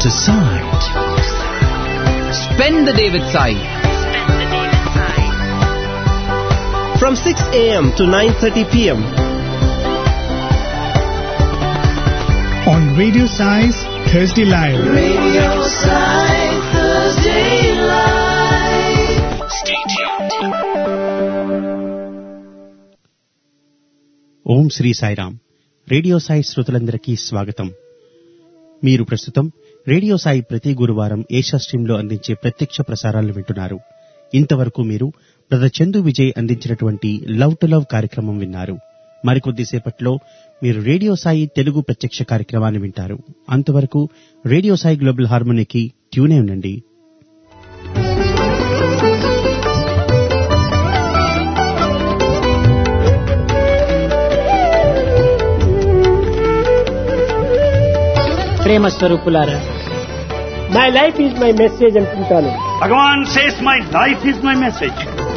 to Sai. Spend the day with Sai. From 6 a.m. to 9.30 p.m. on Radio Size Thursday Live. Radio Side Thursday Live. Stay tuned. Om Sri Sairam radio Sai శ్రోతలందరికీ స్వాగతం మీరు ప్రస్తుతం radio Sai ప్రతి గురువారం ఏషా స్ట్రీమ్లో అందించే ప్రత్యక్ష ప్రసారాలు వింటున్నారు ఇంతవరకు మీరు బ్రదర్ చందు విజయ్ అందించినటువంటి లవ్ టు లవ్ కార్యక్రమం విన్నారు మరికొద్దిసేపట్లో మీరు రేడియో సాయి తెలుగు ప్రత్యక్ష కార్యక్రమాన్ని వింటారు అంతవరకు రేడియో సాయి గ్లోబల్ హార్మోనీకి ట్యూనే ఉండండి ప్రేమ స్వరూపులారా my life is my message అనుకుంటాను Bhagavan says, My life is my message.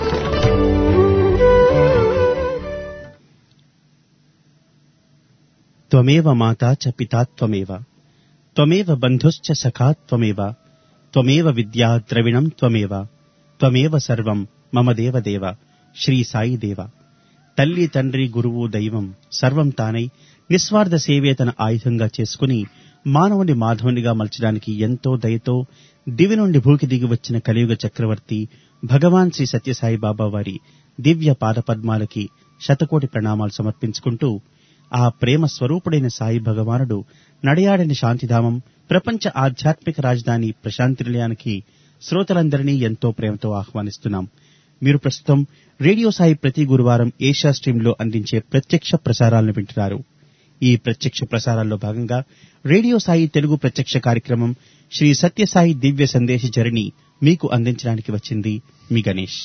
త్వమేవ మాతా చ పితా త్వమేవ త్వమేవ బంధుశ్చ సఖా త్వమేవ త్వమేవ విద్యా ద్రవిణం త్వమేవ త్వమేవ సర్వం మమ దేవ దేవ శ్రీ సాయి దేవ తల్లి తండ్రి గురువు దైవం సర్వం తానై నిస్వార్థ సేవే తన ఆయుధంగా చేసుకుని మానవుని మాధవునిగా మలచడానికి ఎంతో దయతో దివి నుండి భూకి దిగి వచ్చిన కలియుగ చక్రవర్తి భగవాన్ శ్రీ సత్యసాయి బాబా వారి దివ్య పాదపద్మాలకి శతకోటి ప్రణామాలు సమర్పించుకుంటూ ఆ ప్రేమ స్వరూపుడైన సాయి భగవానుడు నడయాడని శాంతిధామం ప్రపంచ ఆధ్యాత్మిక రాజధాని ప్రశాంతి నిలయానికి శ్రోతలందరినీ ఎంతో ప్రేమతో ఆహ్వానిస్తున్నాం మీరు ప్రస్తుతం రేడియో సాయి ప్రతి గురువారం ఏషియా స్ట్రీమ్లో అందించే ప్రత్యక్ష ప్రసారాలను వింటున్నారు ఈ ప్రత్యక్ష ప్రసారాల్లో భాగంగా రేడియో సాయి తెలుగు ప్రత్యక్ష కార్యక్రమం శ్రీ సత్యసాయి దివ్య సందేశ జర్నీ మీకు అందించడానికి వచ్చింది మీ గణేష్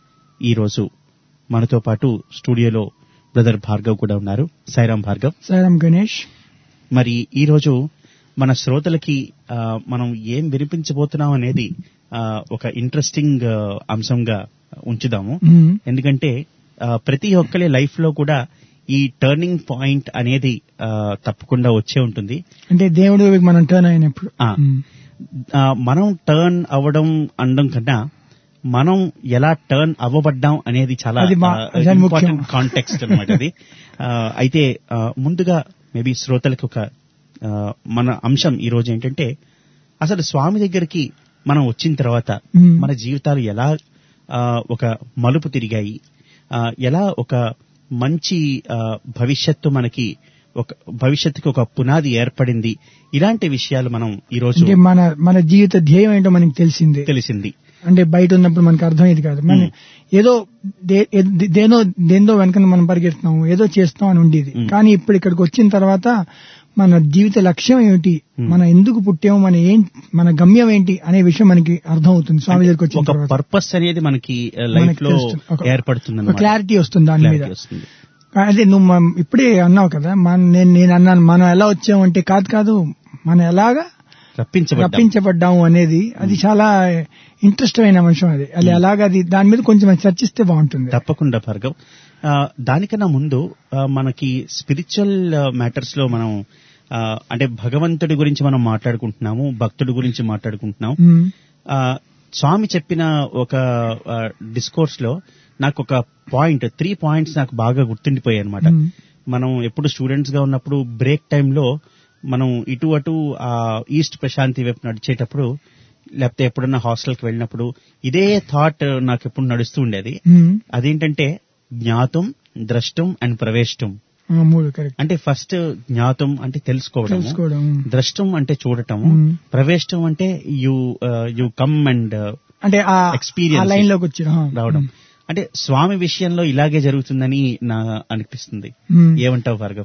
ఈ రోజు మనతో పాటు స్టూడియోలో బ్రదర్ భార్గవ్ కూడా ఉన్నారు సాయిరాం భార్గవ్ సాయిరామ్ గణేష్ మరి ఈ రోజు మన శ్రోతలకి ఆ, మనం ఏం వినిపించబోతున్నాం అనేది ఆ, ఒక ఇంట్రెస్టింగ్ ఆ, అంశంగా ఉంచుదాము మ్మ్. ఎందుకంటే ఆ, ప్రతి ఒక్కరి లైఫ్ లో కూడా ఈ టర్నింగ్ పాయింట్ అనేది ఆ, తప్పకుండా వచ్చే ఉంటుంది అంటే దేవుడు మనం టర్న్ అయినప్పుడు ఆ. మ్మ్. ఆ, మనం టర్న్ అవ్వడం అనడం కన్నా మనం ఎలా టర్న్ అవ్వబడ్డాం అనేది చాలా అది మా- అది ముఖ్యం. ఇంపార్టెంట్ కాంటెక్స్ట్ అనమాట అది ఆ, అయితే ఆ, ముందుగా మేబీ శ్రోతలకు ఒక ఆ, మన అంశం ఈ రోజు ఏంటంటే అసలు స్వామి దగ్గరికి మనం వచ్చిన తర్వాత మ్మ్. మన జీవితాలు ఎలా ఆ, ఒక మలుపు తిరిగాయి ఆ, ఎలా ఒక మంచి ఆ, భవిష్యత్తు మనకి ఒక భవిష్యత్తుకి ఒక పునాది ఏర్పడింది ఇలాంటి విషయాలు మనం ఈ రోజు అంటే మన మన జీవిత ధ్యేయం ఏంటో మనకి తెలిసిందే తెలిసింది అంటే బయట ఉన్నప్పుడు మనకు అర్థమయ్యేది కాదు మన ఏదో దే- ఏ- దేనో దేందో వెనక మనం పరిగెడుతున్నాం ఏదో చేస్తాం అని ఉండేది మ్మ్. కానీ ఇప్పుడు ఇక్కడికి వచ్చిన తర్వాత మన జీవిత లక్ష్యం ఏమిటి మన ఎందుకు పుట్టాము మన ఏం మన గమ్యం ఏంటి అనే విషయం మనకి అర్థం అవుతుంది స్వామి దగ్గరికి వచ్చిన ఒక తర్వాత పర్పస్ అనేది మనకి లైఫ్ మనకి లో తెలుస్తుంది. ఒక- ఏర్పడుతుంది ఒక క్లారిటీ వస్తుంది దాని మీద Clarity వస్తుంది అదే నువ్వు మ- ఇప్పుడే అన్నావు కదా మన నేను నేను అన్నాను మనం ఎలా వచ్చామంటే కాదు కాదు మనం ఎలాగా రప్పించబడ్డాం రప్పించబడ్డాము అనేది అది చాలా ఇంట్రెస్ట్ అయిన అంశం అది అది ఎలాగా అది దాని మీద కొంచెం చర్చిస్తే బాగుంటుంది తప్పకుండా భార్గవ్ ఆ, దానికన్నా ముందు ఆ, మనకి స్పిరిచువల్ మ్యాటర్స్ లో మనం ఆ, అంటే భగవంతుడి గురించి మనం మాట్లాడుకుంటున్నాము భక్తుడి గురించి మాట్లాడుకుంటున్నాం మ్మ్. ఆ, స్వామి చెప్పిన ఒక డిస్కోర్స్ లో నాకు ఒక పాయింట్ త్రీ పాయింట్స్ నాకు బాగా గుర్తుండిపోయాయి అనమాట మ్మ్. మనం ఎప్పుడు స్టూడెంట్స్ గా ఉన్నప్పుడు బ్రేక్ టైంలో మనం ఇటు అటు ఆ ఈస్ట్ ప్రశాంతి వైపు నడిచేటప్పుడు లేకపోతే ఎప్పుడన్నా హాస్టల్కి వెళ్ళినప్పుడు ఇదే థాట్ నాకు ఎప్పుడు నడుస్తూ ఉండేది మ్మ్. అదేంటంటే జ్ఞాతం ద్రష్టం అండ్ ప్రవేశం ఆ, మూడు కరెక్ట్ అంటే ఫస్ట్ జ్ఞాతం అంటే తెలుసుకోవడం తెలుసుకోవడం ద్రష్టం అంటే చూడటం మ్మ్. ప్రవేశం అంటే యు యు కమ్ అండ్ అంటే ఆ Experience. లైన్ లోకి వచ్చి ఆ. రావడం అంటే స్వామి విషయంలో ఇలాగే జరుగుతుందని నా అనిపిస్తుంది మ్మ్. ఏమంటావు భార్గవ్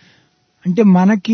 అంటే మనకి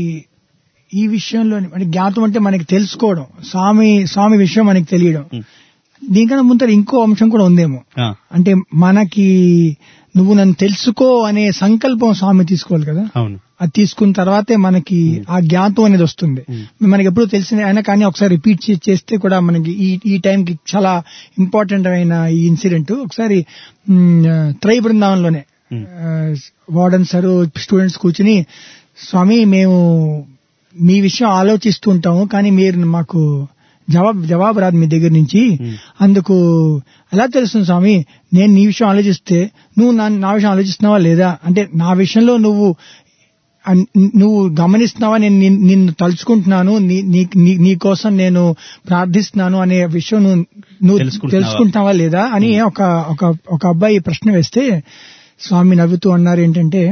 ఈ విషయంలో అంటే జ్ఞాతం అంటే మనకి తెలుసుకోవడం స్వామి స్వామి విషయం మనకి తెలియడం మ్మ్. దీనికన్నా ముందర ఇంకో అంశం కూడా ఉందేమో ఆ, అంటే మనకి నువ్వు నన్ను తెలుసుకో అనే సంకల్పం స్వామి తీసుకోవాలి కదా అవును అది తీసుకున్న తర్వాతే మనకి ఆ జ్ఞాతం అనేది వస్తుంది మనకి ఎప్పుడు తెలిసింది అయినా కానీ ఒకసారి రిపీట్ చేస్తే కూడా మనకి ఈ ఈ టైంకి చాలా ఇంపార్టెంట్ అయిన ఈ ఇన్సిడెంట్ ఒకసారి మ్, త్రై బృందావనంలోనే వార్డన్ సార్ స్టూడెంట్స్ కూర్చుని స్వామి మేము మీ విషయం ఆలోచిస్తూ ఉంటాము కానీ మీరు మాకు జవాబు జవాబు రాదు మీ దగ్గర నుంచి అందుకు ఎలా తెలుస్తుంది స్వామి నేను నీ విషయం ఆలోచిస్తే నువ్వు నా నా విషయం ఆలోచిస్తున్నావా లేదా అంటే నా విషయంలో నువ్వు అన్- నువ్వు గమనిస్తున్నావా నేను నిన్- నిన్ను తలుచుకుంటున్నాను నీ నీ- నీ- నీ కోసం నేను ప్రార్థిస్తున్నాను అనే విషయం నువ్వు నువ్వు తెలుసుకుంటున్నావా? తెలుసుకుంటున్నావా లేదా అని ఒక ఒక ఒక అబ్బాయి ప్రశ్న వేస్తే స్వామి నవ్వుతూ అన్నారు ఏంటంటే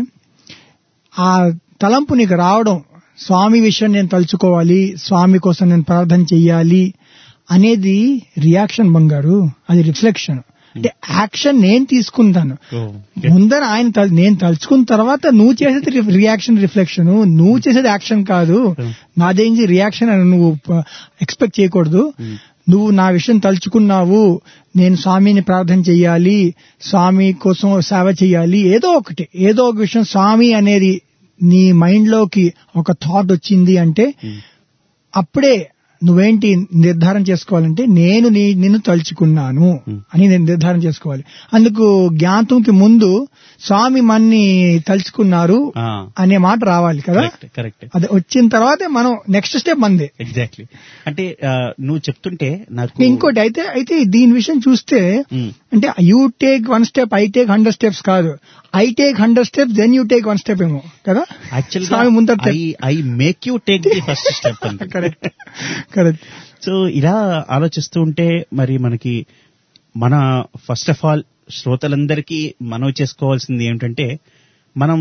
ఆ తలంపు నీకు రావడం స్వామి విషయం నేను తలుచుకోవాలి స్వామి కోసం నేను ప్రార్థన చెయ్యాలి అనేది రియాక్షన్ బంగారు అది రిఫ్లెక్షన్ అంటే యాక్షన్ నేను తీసుకుంటాను ఓ, ముందర ఆయన తల్- నేను తలుచుకున్న తర్వాత నువ్వు చేసేది రి- రియాక్షన్ రిఫ్లెక్షన్ నువ్వు చేసేది యాక్షన్ కాదు నాదేంటి రియాక్షన్ అని నువ్వు ప- ఎక్స్పెక్ట్ చేయకూడదు నువ్వు నా విషయం తలుచుకున్నావు నేను స్వామిని ప్రార్థన చెయ్యాలి స్వామి కోసం సేవ చెయ్యాలి ఏదో ఒకటి ఏదో ఒక విషయం స్వామి అనేది నీ మైండ్ లోకి ఒక థాట్ వచ్చింది అంటే అప్పుడే నువ్వేంటి నిర్ధారణ చేసుకోవాలంటే నేను నీ నిన్ను తలుచుకున్నాను అని నేను నిర్ధారణ చేసుకోవాలి అందుకు జ్ఞాతంకి ముందు స్వామి మన్ని తలుచుకున్నారు ఆ, అనే మాట రావాలి కదా కరెక్ట్ కరెక్ట్ అది వచ్చిన తర్వాతే మనం నెక్స్ట్ స్టెప్ మందే ఎగ్జాక్ట్లీ అంటే ఆ, నువ్వు చెప్తుంటే నాకు ఇంకోటి అయితే అయితే దీని విషయం చూస్తే ఉమ్, అంటే you take one step I take hundred steps కాదు I take hundred steps then you take one step ఏమో కదా యాక్చువల్ స్వామి ముందర I I make you take the first step అంతే కరెక్ట్ కరెక్ట్ సో ఇలా ఆలోచిస్తూ ఉంటే మరి మనకి మన ఫస్ట్ ఆఫ్ ఆల్ శ్రోతలందరికీ మనవి చేసుకోవాల్సింది ఏమిటంటే మనం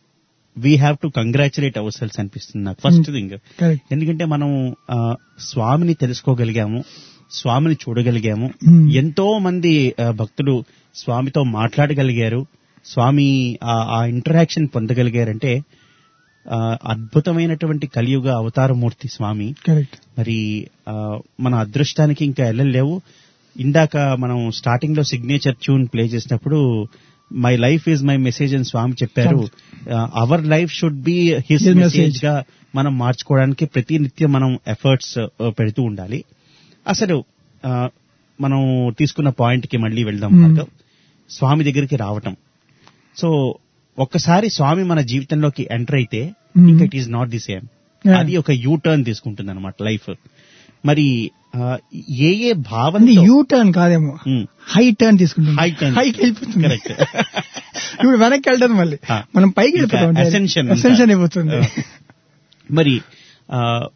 we have to congratulate ourselves అనిపిస్తుంది నాకు ఫస్ట్ థింగ్ కరెక్ట్ ఎందుకంటే మనం ఆ, స్వామిని తెలుసుకోగలిగాము స్వామిని చూడగలిగాము Hmm. ఎంతో మంది ఆ, భక్తులు స్వామితో మాట్లాడగలిగారు స్వామి ఆ- ఆ ఇంటరాక్షన్ పొందగలిగారంటే ఆ, అద్భుతమైనటువంటి కలియుగ అవతారమూర్తి స్వామి కరెక్ట్ మరి ఆ, మన అదృష్టానికి ఇంకా వెళ్ళలేవు ఇందాక మనం స్టార్టింగ్ లో సిగ్నేచర్ ట్యూన్ ప్లే చేసినప్పుడు my life is my message అని స్వామి చెప్పారు our life should be his His message message. గా మనం మార్చుకోవడానికి ప్రతి నిత్యం మనం ఎఫర్ట్స్ పెడుతూ ఉండాలి అసలు ఆ, మనం తీసుకున్న పాయింట్ కి మళ్ళీ వెళ్దాం Hmm. భార్గవ్. స్వామి దగ్గరికి రావటం సో ఒక్కసారి స్వామి మన జీవితంలోకి ఎంటర్ అయితే Hmm. ఇంకా it is not the same Yeah. అది ఒక యూ టర్న్ తీసుకుంటుంది అనమాట లైఫ్ మరి ఆ, ఏ ఏ అంటే భావన యూ టర్న్ కాదేమో హై టర్న్ తీసుకుంటుంది High turn. హైకి వెళ్ళిపోతుంది Correct. ఇప్పుడు వెనక్కి వెళ్ళదు మళ్ళీ ఆ. మనం పైకి ఇంకా వెళ్ళిపోతాం ascension ఇంకా. అసెన్షన్ అయిపోతుంది మరి ఆ,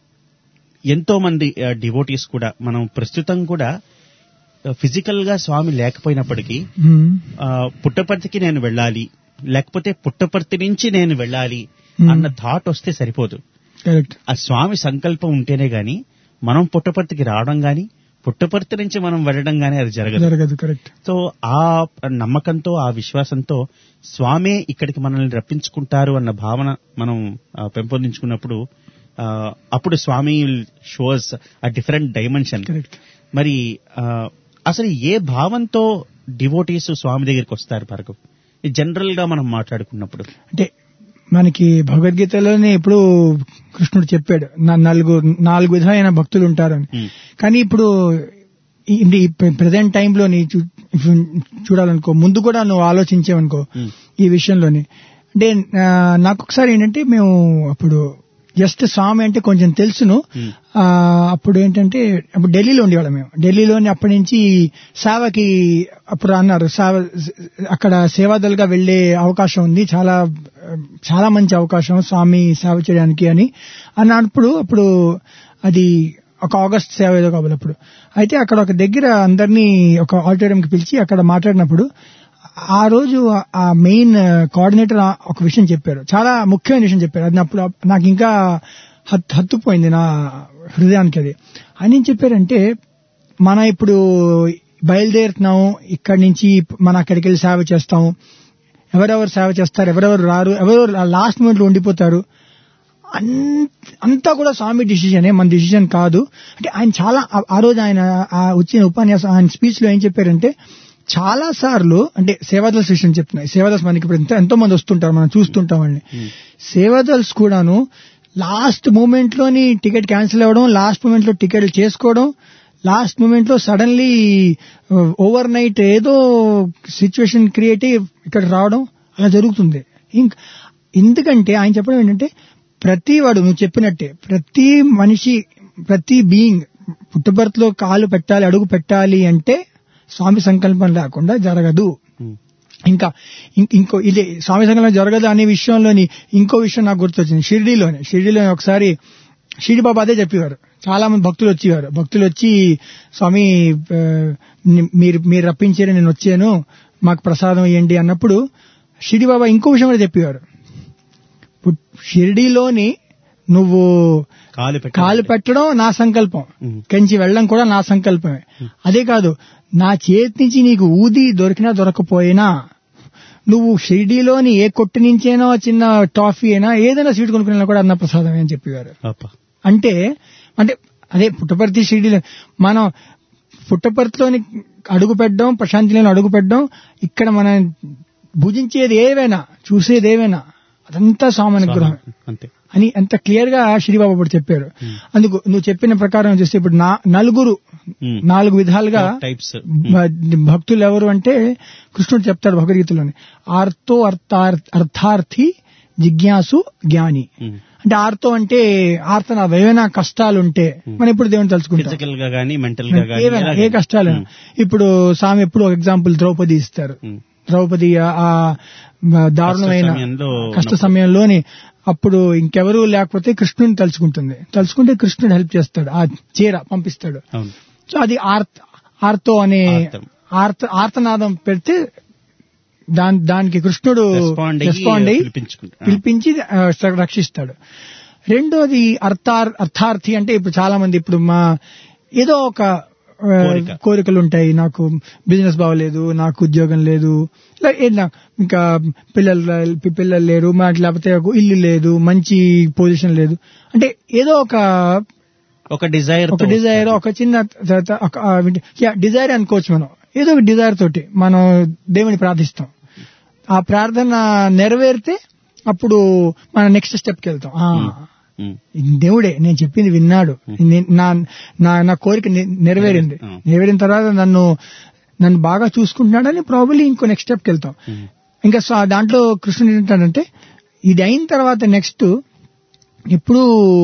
ఎంతో మంది డివోటీస్ కూడా మనం ప్రస్తుతం కూడా ఫిజికల్ గా స్వామి లేకపోయినప్పటికీ Hmm. ఆ, పుట్టపర్తికి నేను వెళ్ళాలి లేకపోతే పుట్టపర్తి నుంచి నేను వెళ్ళాలి Hmm. అన్న థాట్ వస్తే సరిపోదు కరెక్ట్ ఆ స్వామి సంకల్పం ఉంటేనే గాని మనం పుట్టపర్తికి రావడం గాని పుట్టపర్తి నుంచి మనం వెళ్ళడం గాని అది జరగదు జరగదు కరెక్ట్ సో ఆ నమ్మకంతో ఆ విశ్వాసంతో స్వామే ఇక్కడికి మనల్ని రప్పించుకుంటారు అన్న భావన మనం ఆ, పెంపొందించుకున్నప్పుడు ఆ, అప్పుడు Swami shows a different dimension correct మరి ఆ, అసలు ఏ భావంతో డివోటీస్ స్వామి దగ్గరికి వస్తారు భార్గవ్ జనరల్ గా మనం మాట్లాడుకున్నప్పుడు అంటే మనకి భగవద్గీతలోనే ఎప్పుడు కృష్ణుడు చెప్పాడు నా- నాలుగు నాలుగు విధమైన భక్తులు ఉంటారని Hmm. కానీ ఇప్పుడు ఈ- ఈ ప్రజెంట్ టైంలో నీ చూ- ఇప్పుడు చూడాలనుకో ముందు కూడా నువ్వు ఆలోచించావనుకో Hmm. ఈ విషయంలోని అంటే ఆ, నాకు ఒకసారి ఏంటంటే మేము అప్పుడు జస్ట్ స్వామి అంటే కొంచెం తెలుసును Hmm. ఆ, అప్పుడు ఏంటంటే అప్పుడు ఢిల్లీలో ఉండేవాళ్ళం మేము ఢిల్లీలోని అప్పటి నుంచి సేవకి అప్పుడు అన్నారు సేవ అక్కడ సేవాదలుగా వెళ్లే అవకాశం ఉంది చాలా చాలా మంచి అవకాశం స్వామి సేవ చేయడానికి అని అన్నప్పుడు అప్పుడు అది ఒక ఆగస్ట్ సేవ ఏదో కాబట్టి అప్పుడు అయితే అక్కడ ఒక దగ్గర అందరినీ ఒక ఆడిటోరియంకి పిలిచి అక్కడ మాట్లాడినప్పుడు ఆ రోజు ఆ మెయిన్ కోఆర్డినేటర్ ఒక విషయం చెప్పారు చాలా ముఖ్యమైన విషయం చెప్పారు అది అప్పుడు నాకు ఇంకా హత్- హత్తుపోయింది నా హృదయానికి అది ఆయన ఏం చెప్పారంటే మన ఇప్పుడు బయలుదేరుతున్నాం ఇక్కడి నుంచి మన అక్కడికి వెళ్ళి సేవ చేస్తాం ఎవరెవరు సేవ చేస్తారు ఎవరెవరు రారు ఎవరెవరు లాస్ట్ మూమెంట్ లో ఉండిపోతారు అన్- అంతా కూడా స్వామి డిసిజనే మన డిసిజన్ కాదు అంటే ఆయన చాలా ఆ- ఆ రోజు ఆయన ఆ వచ్చిన ఉపన్యాసం ఆయన స్పీచ్ లో ఏం చెప్పారంటే చాలా సార్లు అంటే సేవాదల్స్ విషయం చెప్తున్నాయి సేవాదల్స్ మనకి ఇప్పుడు ఎంతో ఎంతో మంది వస్తుంటారు మనం చూస్తుంటాం వాళ్ళని సేవాదల్స్ కూడాను లాస్ట్ మూమెంట్ లోని టికెట్ క్యాన్సిల్ అవ్వడం లాస్ట్ మూమెంట్ లో టికెట్ చేసుకోవడం లాస్ట్ మూమెంట్ లో సడన్లీ ఓవర్ నైట్ ఏదో సిచ్యువేషన్ క్రియేట్ అయ్యి ఇక్కడ రావడం అలా జరుగుతుంది ఇంక ఎందుకంటే ఆయన చెప్పడం ఏంటంటే ప్రతి వాడు నువ్వు చెప్పినట్టే ప్రతి మనిషి ప్రతి బీయింగ్ పుట్టుబర్తిలో కాలు పెట్టాలి అడుగు పెట్టాలి అంటే స్వామి సంకల్పం లేకుండా జరగదు ఉమ్, ఇంకా ఇం- ఇంకో ఇదే స్వామి సంకల్పం జరగదు అనే విషయంలోని ఇంకో విషయం నాకు గుర్తొచ్చింది షిరిడీలోనే షిరిడీలోనే ఒకసారి షిరిడి బాబా అదే చెప్పేవారు చాలా మంది భక్తులు వచ్చేవారు భక్తులు వచ్చి స్వామి ఆ, ని- మీరు మీరు రప్పించారు నేను వచ్చాను మాకు ప్రసాదం ఇవ్వండి అన్నప్పుడు షిరిడి బాబా ఇంకో విషయం కూడా చెప్పేవారు పు- షిరిడీలోని నువ్వు కాలు పెట్ట కాలు పెట్టడం నా సంకల్పం ఉమ్. కంచి వెళ్ళడం కూడా నా సంకల్పమే అదే కాదు నా చేతి నుంచి నీకు ఊది దొరికినా దొరకపోయినా నువ్వు షిరిడీలోని ఏ కొట్టు నుంచైనా చిన్న టాఫీ అయినా ఏదైనా స్వీట్ కొనుక్కున్నా కూడా అన్న ప్రసాదమే అని చెప్పేవారు అబ్బా. అంటే అంటే అదే పుట్టపర్తి షిరిడీలో మనం పుట్టపర్తిలోని అడుగు పెట్టడం ప్రశాంతిలోని అడుగు పెట్టడం ఇక్కడ మనం భుజించేది ఏవైనా చూసేది ఏవైనా అదంతా సామానుగ్రహం అంతే అని ఎంత క్లియర్ గా శ్రీబాబు ఇప్పుడు చెప్పారు అందుకు నువ్వు చెప్పిన ప్రకారం చూస్తే ఇప్పుడు నా నలుగురు Hmm. నాలుగు విధాలుగా టైప్స్ భ- భక్తులు ఎవరు అంటే కృష్ణుడు చెప్తాడు భగవద్గీతలోని ఆర్తో అర్థార్ అర్థార్థి జిజ్ఞాసు జ్ఞాని అంటే ఆర్తో అంటే ఆర్తన ఏమైనా కష్టాలుంటే మనం ఇప్పుడు దేవుని తలుచుకుంటాం ఫిజికల్ గా గానీ మెంటల్ గా గానీ ఏవైనా ఏ ఎలాగైనా. కష్టాలు ఉమ్, ఇప్పుడు స్వామి ఎప్పుడు ఒక ఎగ్జాంపుల్ ద్రౌపది ఇస్తారు ఉమ్, ద్రౌపది ఆ- ఆ దారుణమైన కష్ట సమయంలో కష్ట సమయంలోని అప్పుడు ఇంకెవరూ లేకపోతే కృష్ణుని తలుచుకుంటుంది తలుచుకుంటే కృష్ణుడు హెల్ప్ చేస్తాడు ఆ చీర పంపిస్తాడు అవును సో అది ఆర్త్ ఆర్తో అనే ఆర్తం. ఆర్త ఆర్తనాదం పెడితే దాని దానికి కృష్ణుడు Respond అయ్యి రెస్పాండ్ అయ్యి పిలిపించుకుంటాడు. పిలిపించి ఆ, రక్షిస్తాడు రెండోది అర్థార్ అర్థార్థి అంటే ఇప్పుడు చాలా మంది ఇప్పుడు మా ఏదో ఒక ఆ, కోరిక. కోరికలు ఉంటాయి నాకు బిజినెస్ బాగలేదు నాకు ఉద్యోగం లేదు ఇలా ఏదైనా ఇంకా పిల్లలు పిల్లలు లేరు మాకు లేకపోతే ఒక ఇల్లు లేదు మంచి పొజిషన్ లేదు అంటే ఏదో ఒక ఒక డిజైర్ ఒక డిజైర్ ఒక చిన్న త- త- ఒక డిజైర్ అనుకోవచ్చు మనం ఏదో ఒక డిజైర్ తోటి మనం దేవుని ప్రార్థిస్తాం ఆ ప్రార్థన నెరవేరితే అప్పుడు మనం నెక్స్ట్ స్టెప్ కి వెళ్తాం ఆ, ఇది దేవుడే నేను చెప్పింది విన్నాడు నే- నా నా నా కోరిక నె- నెరవేరింది Hmm. నెరవేరిన తర్వాత నన్ను నన్ను బాగా చూసుకుంటున్నాడని ప్రాబబ్లీ ఇంకో నెక్స్ట్ స్టెప్ కి వెళ్తాం ఇంకా సో దాంట్లో కృష్ణుడు ఏంటంటే ఇది అయిన తర్వాత నెక్స్ట్ ఇప్పుడు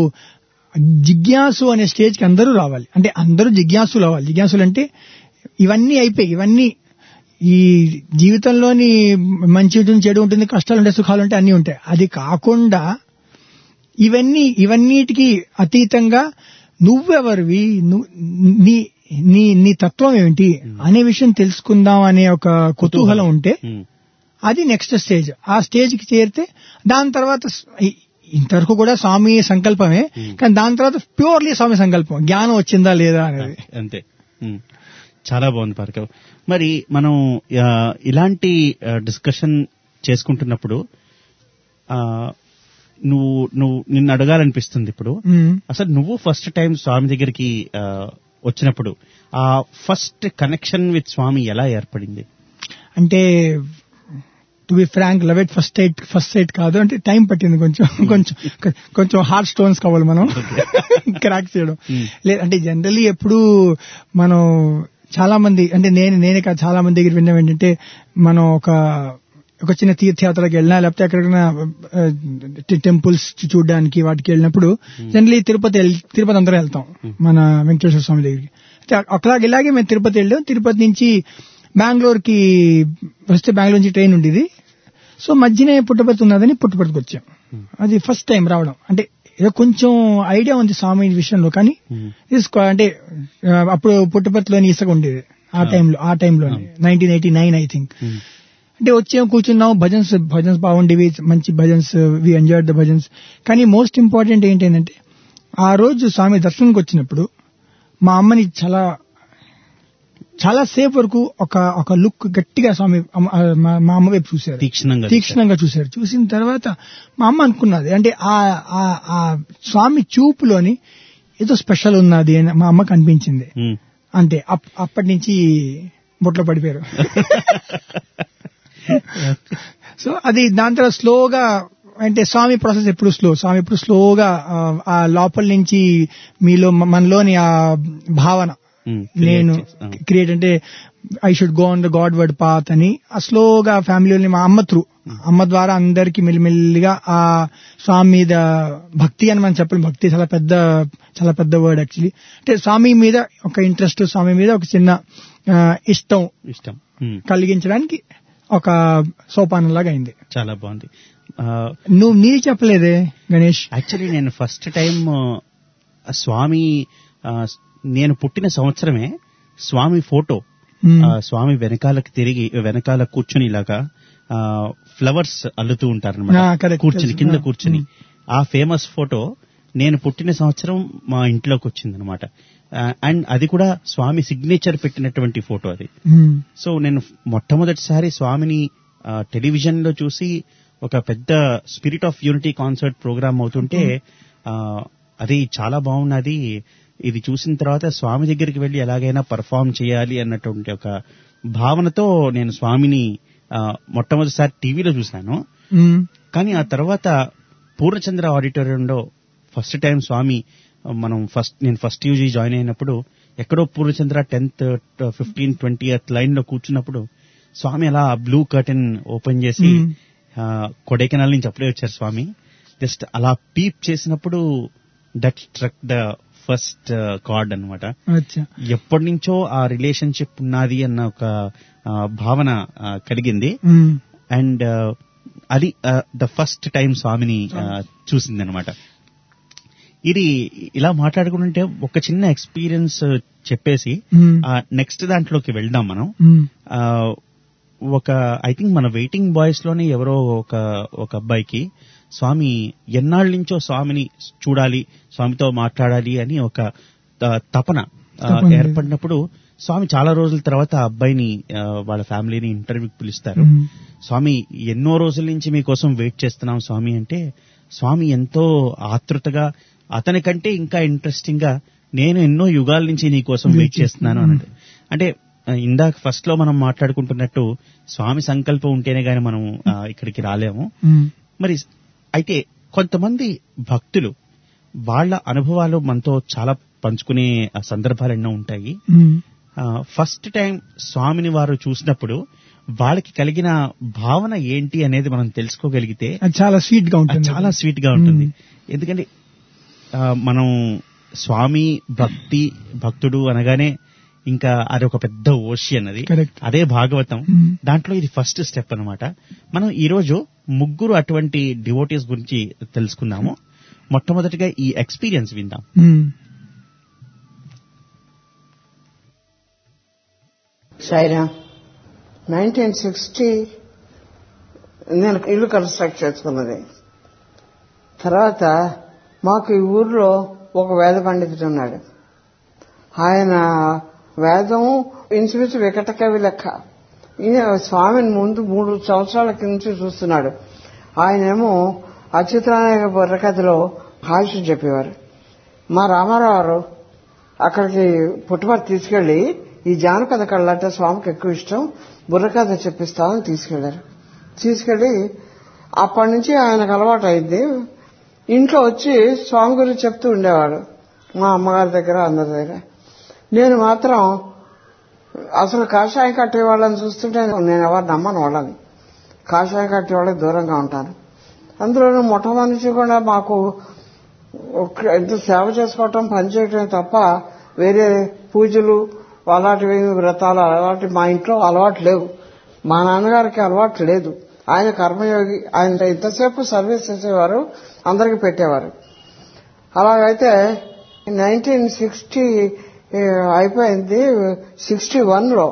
జిజ్ఞాసు అనే స్టేజ్ కి అందరూ రావాలి అంటే అందరూ జిజ్ఞాసులు అవ్వాలి జిజ్ఞాసులు అంటే ఇవన్నీ అయిపోయి ఇవన్నీ ఈ జీవితంలోని మంచి ఉంటుంది చెడు ఉంటుంది కష్టాలు ఉంటాయి సుఖాలు ఉంటాయి అన్ని ఉంటాయి అది కాకుండా ఇవన్నీ ఇవన్నిటికి అతీతంగా నువ్వెవరివి నువ్వు నీ నీ నీ తత్వం ఏమిటి అనే విషయం తెలుసుకుందాం అనే ఒక కుతూహలం ఉంటే అది నెక్స్ట్ స్టేజ్ ఆ స్టేజ్ కి చేరితే దాని తర్వాత స్- ఇ- ఇంతవరకు కూడా స్వామి సంకల్పమే కానీ దాని తర్వాత ప్యూర్లీ స్వామి సంకల్పం జ్ఞానం వచ్చిందా లేదా అనేది అంతే ఉమ్. చాలా బాగుంది భార్గవ్ మరి మనం ఆ, ఇలాంటి డిస్కషన్ చేసుకుంటున్నప్పుడు ఆ, నువ్వు నువ్వు నిన్ను అడగాలనిపిస్తుంది ఇప్పుడు మ్మ్. అసలు నువ్వు ఫస్ట్ టైం స్వామి దగ్గరికి ఆ, వచ్చినప్పుడు ఆ ఫస్ట్ కనెక్షన్ విత్ స్వామి ఎలా ఏర్పడింది అంటే to be frank love it first eight first eight కాదు అంటే టైం పట్టింది కొంచెం కొంచెం కొంచెం హార్డ్ స్టోన్స్ కావాలి మనం క్రాక్ చేయడం లేదు అంటే జనరలీ ఎప్పుడు మనం చాలా మంది అంటే నేను నేనే కాదు చాలా మంది దగ్గర విన్నాం ఏంటంటే మనం ఒక ఒక చిన్న తీర్థయాత్రకి వెళ్ళినా లేకపోతే ఎక్కడికైనా టెంపుల్స్ చూడడానికి వాటికి వెళ్ళినప్పుడు జనరలీ తిరుపతి వెళ్- తిరుపతి అందరం వెళ్తాం మన వెంకటేశ్వర స్వామి దగ్గరికి అయితే అక్కడికి ఇలాగే మేము తిరుపతి వెళ్ళాం తిరుపతి నుంచి బెంగళూరుకి వస్తే బెంగళూరు నుంచి ట్రైన్ ఉండేది సో మధ్యనే పుట్టపర్తి ఉన్నదని పుట్టపర్తికి వచ్చాం అది ఫస్ట్ టైం రావడం అంటే ఏదో కొంచెం ఐడియా ఉంది స్వామి విషయంలో కానీ తీసుకో అంటే ఆ, అప్పుడు పుట్టపర్తిలోని ఇసుక ఉండేది ఆ టైంలో ఆ టైంలోనే nineteen eighty nine I think అంటే వచ్చాం కూర్చున్నాం భజన్స్ భజన్స్ బాగుండేవి మంచి bhajans we enjoyed the bhajans కానీ మోస్ట్ ఇంపార్టెంట్ ఏంటంటే ఆ రోజు స్వామి దర్శనంకి వచ్చినప్పుడు మా అమ్మని చాలా చాలా సేపు వరకు ఒక ఒక లుక్ గట్టిగా స్వామి అమ్మ- ఆ, మా- మా అమ్మ వైపు చూశారు తీక్షణంగా తీక్షణంగా చూశారు చూసిన తర్వాత మా అమ్మ అనుకున్నది అంటే ఆ ఆ- ఆ స్వామి చూపులోని ఏదో స్పెషల్ ఉన్నది అని మా అమ్మకు అనిపించింది ఉమ్. అంతే అప్- అప్పటి నుంచి బొట్లో పడిపోయారు సో అది దాని తర్వాత స్లోగా అంటే స్వామి ప్రాసెస్ ఎప్పుడు స్లో స్వామి ఎప్పుడు స్లోగా ఆ, ఆ లోపల నుంచి మీలో మ- మనలోని ఆ భావన ఉమ్. నేను Create చేసి- ఆ. క్రియేట్ అంటే I should go on the godward path అని ఆ స్లోగా ఫ్యామిలీని మా అమ్మ త్రూ అమ్మ ద్వారా అందరికి మెల్లిమెల్లిగా ఆ స్వామి మీద భక్తి అని మనం చెప్పలేం భక్తి చాలా పెద్ద చాలా పెద్ద వర్డ్ యాక్చువల్లీ అంటే స్వామి మీద ఒక ఇంట్రెస్ట్ స్వామి మీద ఒక చిన్న ఆ, ఇష్టం ఇష్టం ఉమ్, కలిగించడానికి ఒక సోపానంలాగా అయింది చాలా బాగుంది ఆ, నువ్వు నీ చెప్పలేదే గణేష్ యాక్చువల్లీ నేను ఫస్ట్ టైం ఆ, స్వామి ఆ, నేను పుట్టిన సంవత్సరమే స్వామి ఫోటో మ్మ్. ఆ, స్వామి వెనకాలకి తిరిగి వెనకాల కూర్చుని ఇలాగా ఫ్లవర్స్ అల్లుతూ ఉంటారు ఆ, correct. కూర్చుని తెలుసు. కింద ఆ, కూర్చుని ఆ ఫేమస్ ఫోటో నేను పుట్టిన సంవత్సరం మా ఇంట్లోకి వచ్చింది అనమాట అండ్ అది కూడా స్వామి సిగ్నేచర్ పెట్టినటువంటి ఫోటో అది మ్మ్. సో నేను మొట్టమొదటిసారి స్వామిని ఆ, టెలివిజన్ లో చూసి ఒక పెద్ద spirit of unity concert program అవుతుంటే ఆ, అది చాలా బాగున్నది ఇది చూసిన తర్వాత స్వామి దగ్గరికి వెళ్ళి ఎలాగైనా పర్ఫామ్ చేయాలి అన్నటువంటి ఒక భావనతో నేను స్వామిని ఆ, మొట్టమొదటిసారి టీవీలో చూశాను మ్మ్. కానీ ఆ తర్వాత పూర్ణచంద్ర ఆడిటోరియంలో ఫస్ట్ టైం స్వామి మనం ఫస్ట్ నేను ఫస్ట్ యూజీ జాయిన్ అయినప్పుడు ఎక్కడో Poornachandra tenth fifteen twenty line లో కూర్చున్నప్పుడు స్వామి అలా బ్లూ కర్టెన్ ఓపెన్ చేసి Hmm. ఆ, కొడైకెనాల్ నుంచి అప్పుడే వచ్చారు స్వామి జస్ట్ అలా పీప్ చేసినప్పుడు that struck the first chord అన్నమాట అచ్చా ఎప్పటి నుంచో ఆ రిలేషన్షిప్ ఉన్నది అన్న ఒక ఆ, భావన ఆ, కలిగింది మ్మ్. అండ్ అది ద ఫస్ట్ టైం స్వామిని చూసింది అనమాట ఇది ఇలా మాట్లాడుకుంటుంటే ఒక చిన్న ఎక్స్పీరియన్స్ చెప్పేసి మ్మ్. నెక్స్ట్ దాంట్లోకి వెళ్దాం మనం మ్మ్. ఆ, ఒక ఐ థింక్ మన వెయిటింగ్ బాయ్స్ లోనే ఎవరో ఒక ఒక అబ్బాయికి స్వామి ఎన్నాళ్ళ నుంచో స్వామిని చూడాలి స్వామితో మాట్లాడాలి అని ఒక త- తపన ఆ, తపన. ఏర్పడినప్పుడు స్వామి చాలా రోజుల తర్వాత ఆ అబ్బాయిని ఆ, వాళ్ళ ఫ్యామిలీని ఇంటర్వ్యూకి పిలుస్తారు మ్మ్. స్వామి ఎన్నో రోజుల నుంచి మీకోసం వెయిట్ చేస్తున్నాం స్వామి అంటే స్వామి ఎంతో ఆతృతగా అతని కంటే ఇంకా ఇంట్రెస్టింగ్ గా నేను ఎన్నో యుగాల నుంచి నీ కోసం వెయిట్ చేస్తున్నాను అన్నది అంటే ఆ, ఇందాక ఫస్ట్ లో మనం మాట్లాడుకుంటున్నట్టు స్వామి సంకల్పం ఉంటేనే గాని మనం ఆ, ఇక్కడికి రాలేము మ్మ్. మరి అయితే కొంతమంది భక్తులు వాళ్ళ అనుభవాలు మనతో చాలా పంచుకునే ఆ సందర్భాలు ఎన్నో ఉంటాయి మ్మ్. ఫస్ట్ టైం స్వామిని వారు చూసినప్పుడు వాళ్ళకి కలిగిన భావన ఏంటి అనేది మనం తెలుసుకోగలిగితే అది చాలా స్వీట్ గా అది ఉంటుంది చాలా స్వీట్ గా ఉంటుంది ఎందుకంటే ఆ, మనం స్వామి భక్తి భక్తుడు అనగానే ఇంకా అది ఒక పెద్ద ఓషియన్ అది Correct. అదే భాగవతం Hmm. దాంట్లో ఇది ఫస్ట్ స్టెప్ అన్నమాట మనం ఈ రోజు ముగ్గురు అటువంటి డివోటీస్ గురించి తెలుసుకుందాము మొట్టమొదటిగా ఈ ఎక్స్పీరియన్స్ విందాం మ్మ్. సైరా నైన్టీన్ సిక్స్టీ నేను ఇల్లు కన్స్ట్రక్ట్ చేసుకున్నది తర్వాత మాకు ఈ ఊర్లో ఒక వేద పండితుడు ఉన్నాడు ఆయన వేదం ఇంచుమించు వికట కవి లెక్క ఈయన స్వామిని ముందు మూడు సంవత్సరాల కింద చూస్తున్నాడు ఆయనేమో అచ్యుతానాయ బుర్రకథలో హాస్యం చెప్పేవారు మా రామారావు గారు అక్కడికి పుట్టుమతి తీసుకెళ్లి ఈ జానపద కళ్ళంటే స్వామికి ఎక్కువ ఇష్టం బుర్రకథ చెప్పిస్తామని తీసుకెళ్లారు తీసుకెళ్లి అప్పటి నుంచి ఆయనకు అలవాటు అయింది ఇంట్లో వచ్చి స్వామి గురించి చెప్తూ ఉండేవాడు మా అమ్మగారి దగ్గర అందరి దగ్గర నేను మాత్రం అసలు కాషాయం కట్టే వాళ్ళని చూస్తుంటే నేను ఎవరు నమ్మను వాళ్ళని కాషాయం కట్టే వాళ్ళకి దూరంగా ఉంటాను అందులోనూ మొట్టమొదటి కూడా మాకు ఒక- ఎంత సేవ చేసుకోవటం పని చేయటమే తప్ప వేరే పూజలు అలాంటివి వ్రతాలు అలాంటి మా ఇంట్లో అలవాటు లేవు మా నాన్నగారికి అలవాటు లేదు ఆయన కర్మయోగి ఆయన ఇంతసేపు సర్వీస్ చేసేవారు అందరికి పెట్టేవారు అలాగైతే నైన్టీన్ సిక్స్టీ అయిపోయింది సిక్స్టీ వన్లో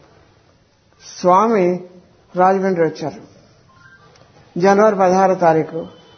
స్వామి రాజమండ్రి వచ్చారు జనవరి పదహారో తారీఖు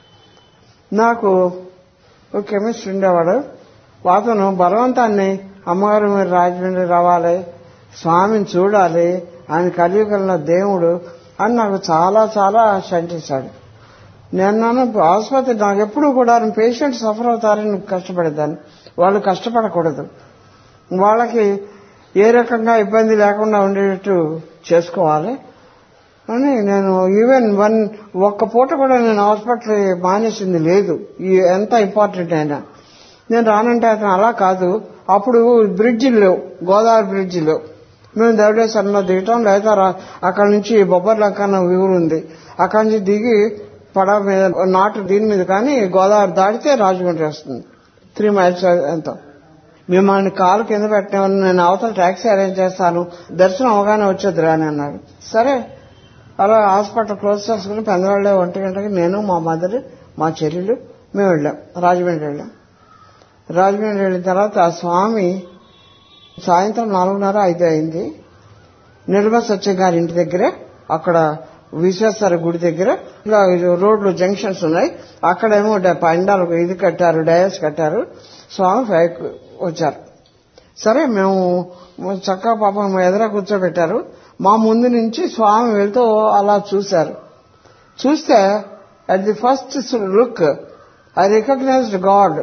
నాకు ఒక కెమిస్ట్ ఉండేవాడు అతను బలవంతాన్ని అమ్మగారు మీరు రాజమండ్రి రావాలి స్వామిని చూడాలి ఆయన కలియుగంలో దేవుడు అని నాకు చాలా చాలా శంకించాడు నేను నన్ను ఆసుపత్రి నాకు ఎప్పుడు కూడా పేషెంట్ సఫర్ అవుతారని కష్టపడేదాన్ని వాళ్ళు కష్టపడకూడదు వాళ్ళకి ఏ రకంగా ఇబ్బంది లేకుండా ఉండేటట్టు చేసుకోవాలి అని నేను ఈవెన్ వన్ ఒక్క పూట కూడా నేను హాస్పిటల్ మానేసింది లేదు ఈ ఎంత ఇంపార్టెంట్ అయినా నేను రానంటే అతను అలా కాదు అప్పుడు బ్రిడ్జిలు లేవు గోదావరి బ్రిడ్జిలు మేము ధవళేశ్వరంలో దిగటం లేదా రా- అక్కడి నుంచి బొబ్బర్లంక అన్న ఊరు ఉంది అక్కడి నుంచి దిగి పడవ మీద నాటు దీని మీద కానీ గోదావరి దాటితే రాజమండ్రి వస్తుంది త్రీ మైల్స్ ఎంతో మిమ్మల్ని కాలు కింద పెట్టిన నేను అవతల ట్యాక్సీ అరేంజ్ చేస్తాను దర్శనం అవగానే వచ్చేది రాని అన్నాడు సరే అలా హాస్పిటల్ క్లోజ్ చేసుకుని పెందవాళ్ళే ఒంటి గంటకి నేను మా మదర్ మా చెల్లెలు మేము వెళ్ళాం రాజమండ్రి వెళ్ళాం రాజమండ్రి వెళ్ళిన తర్వాత ఆ స్వామి సాయంత్రం నాలుగున్నర ఐదు అయింది నిర్మల సత్యం గారి ఇంటి దగ్గర అక్కడ విశ్వేశ్వర గుడి దగ్గర ఇలా రోడ్లు జంక్షన్స్ ఉన్నాయి అక్కడేమో డ- పండాలు ఇది కట్టారు డయాస్ కట్టారు స్వామి పైకి వచ్చారు సరే మేము చక్కగా పాపం మా ఎదుర కూర్చోబెట్టారు మా ముందు నుంచి స్వామి వెళ్తూ అలా చూశారు చూస్తే at the first look I recognized God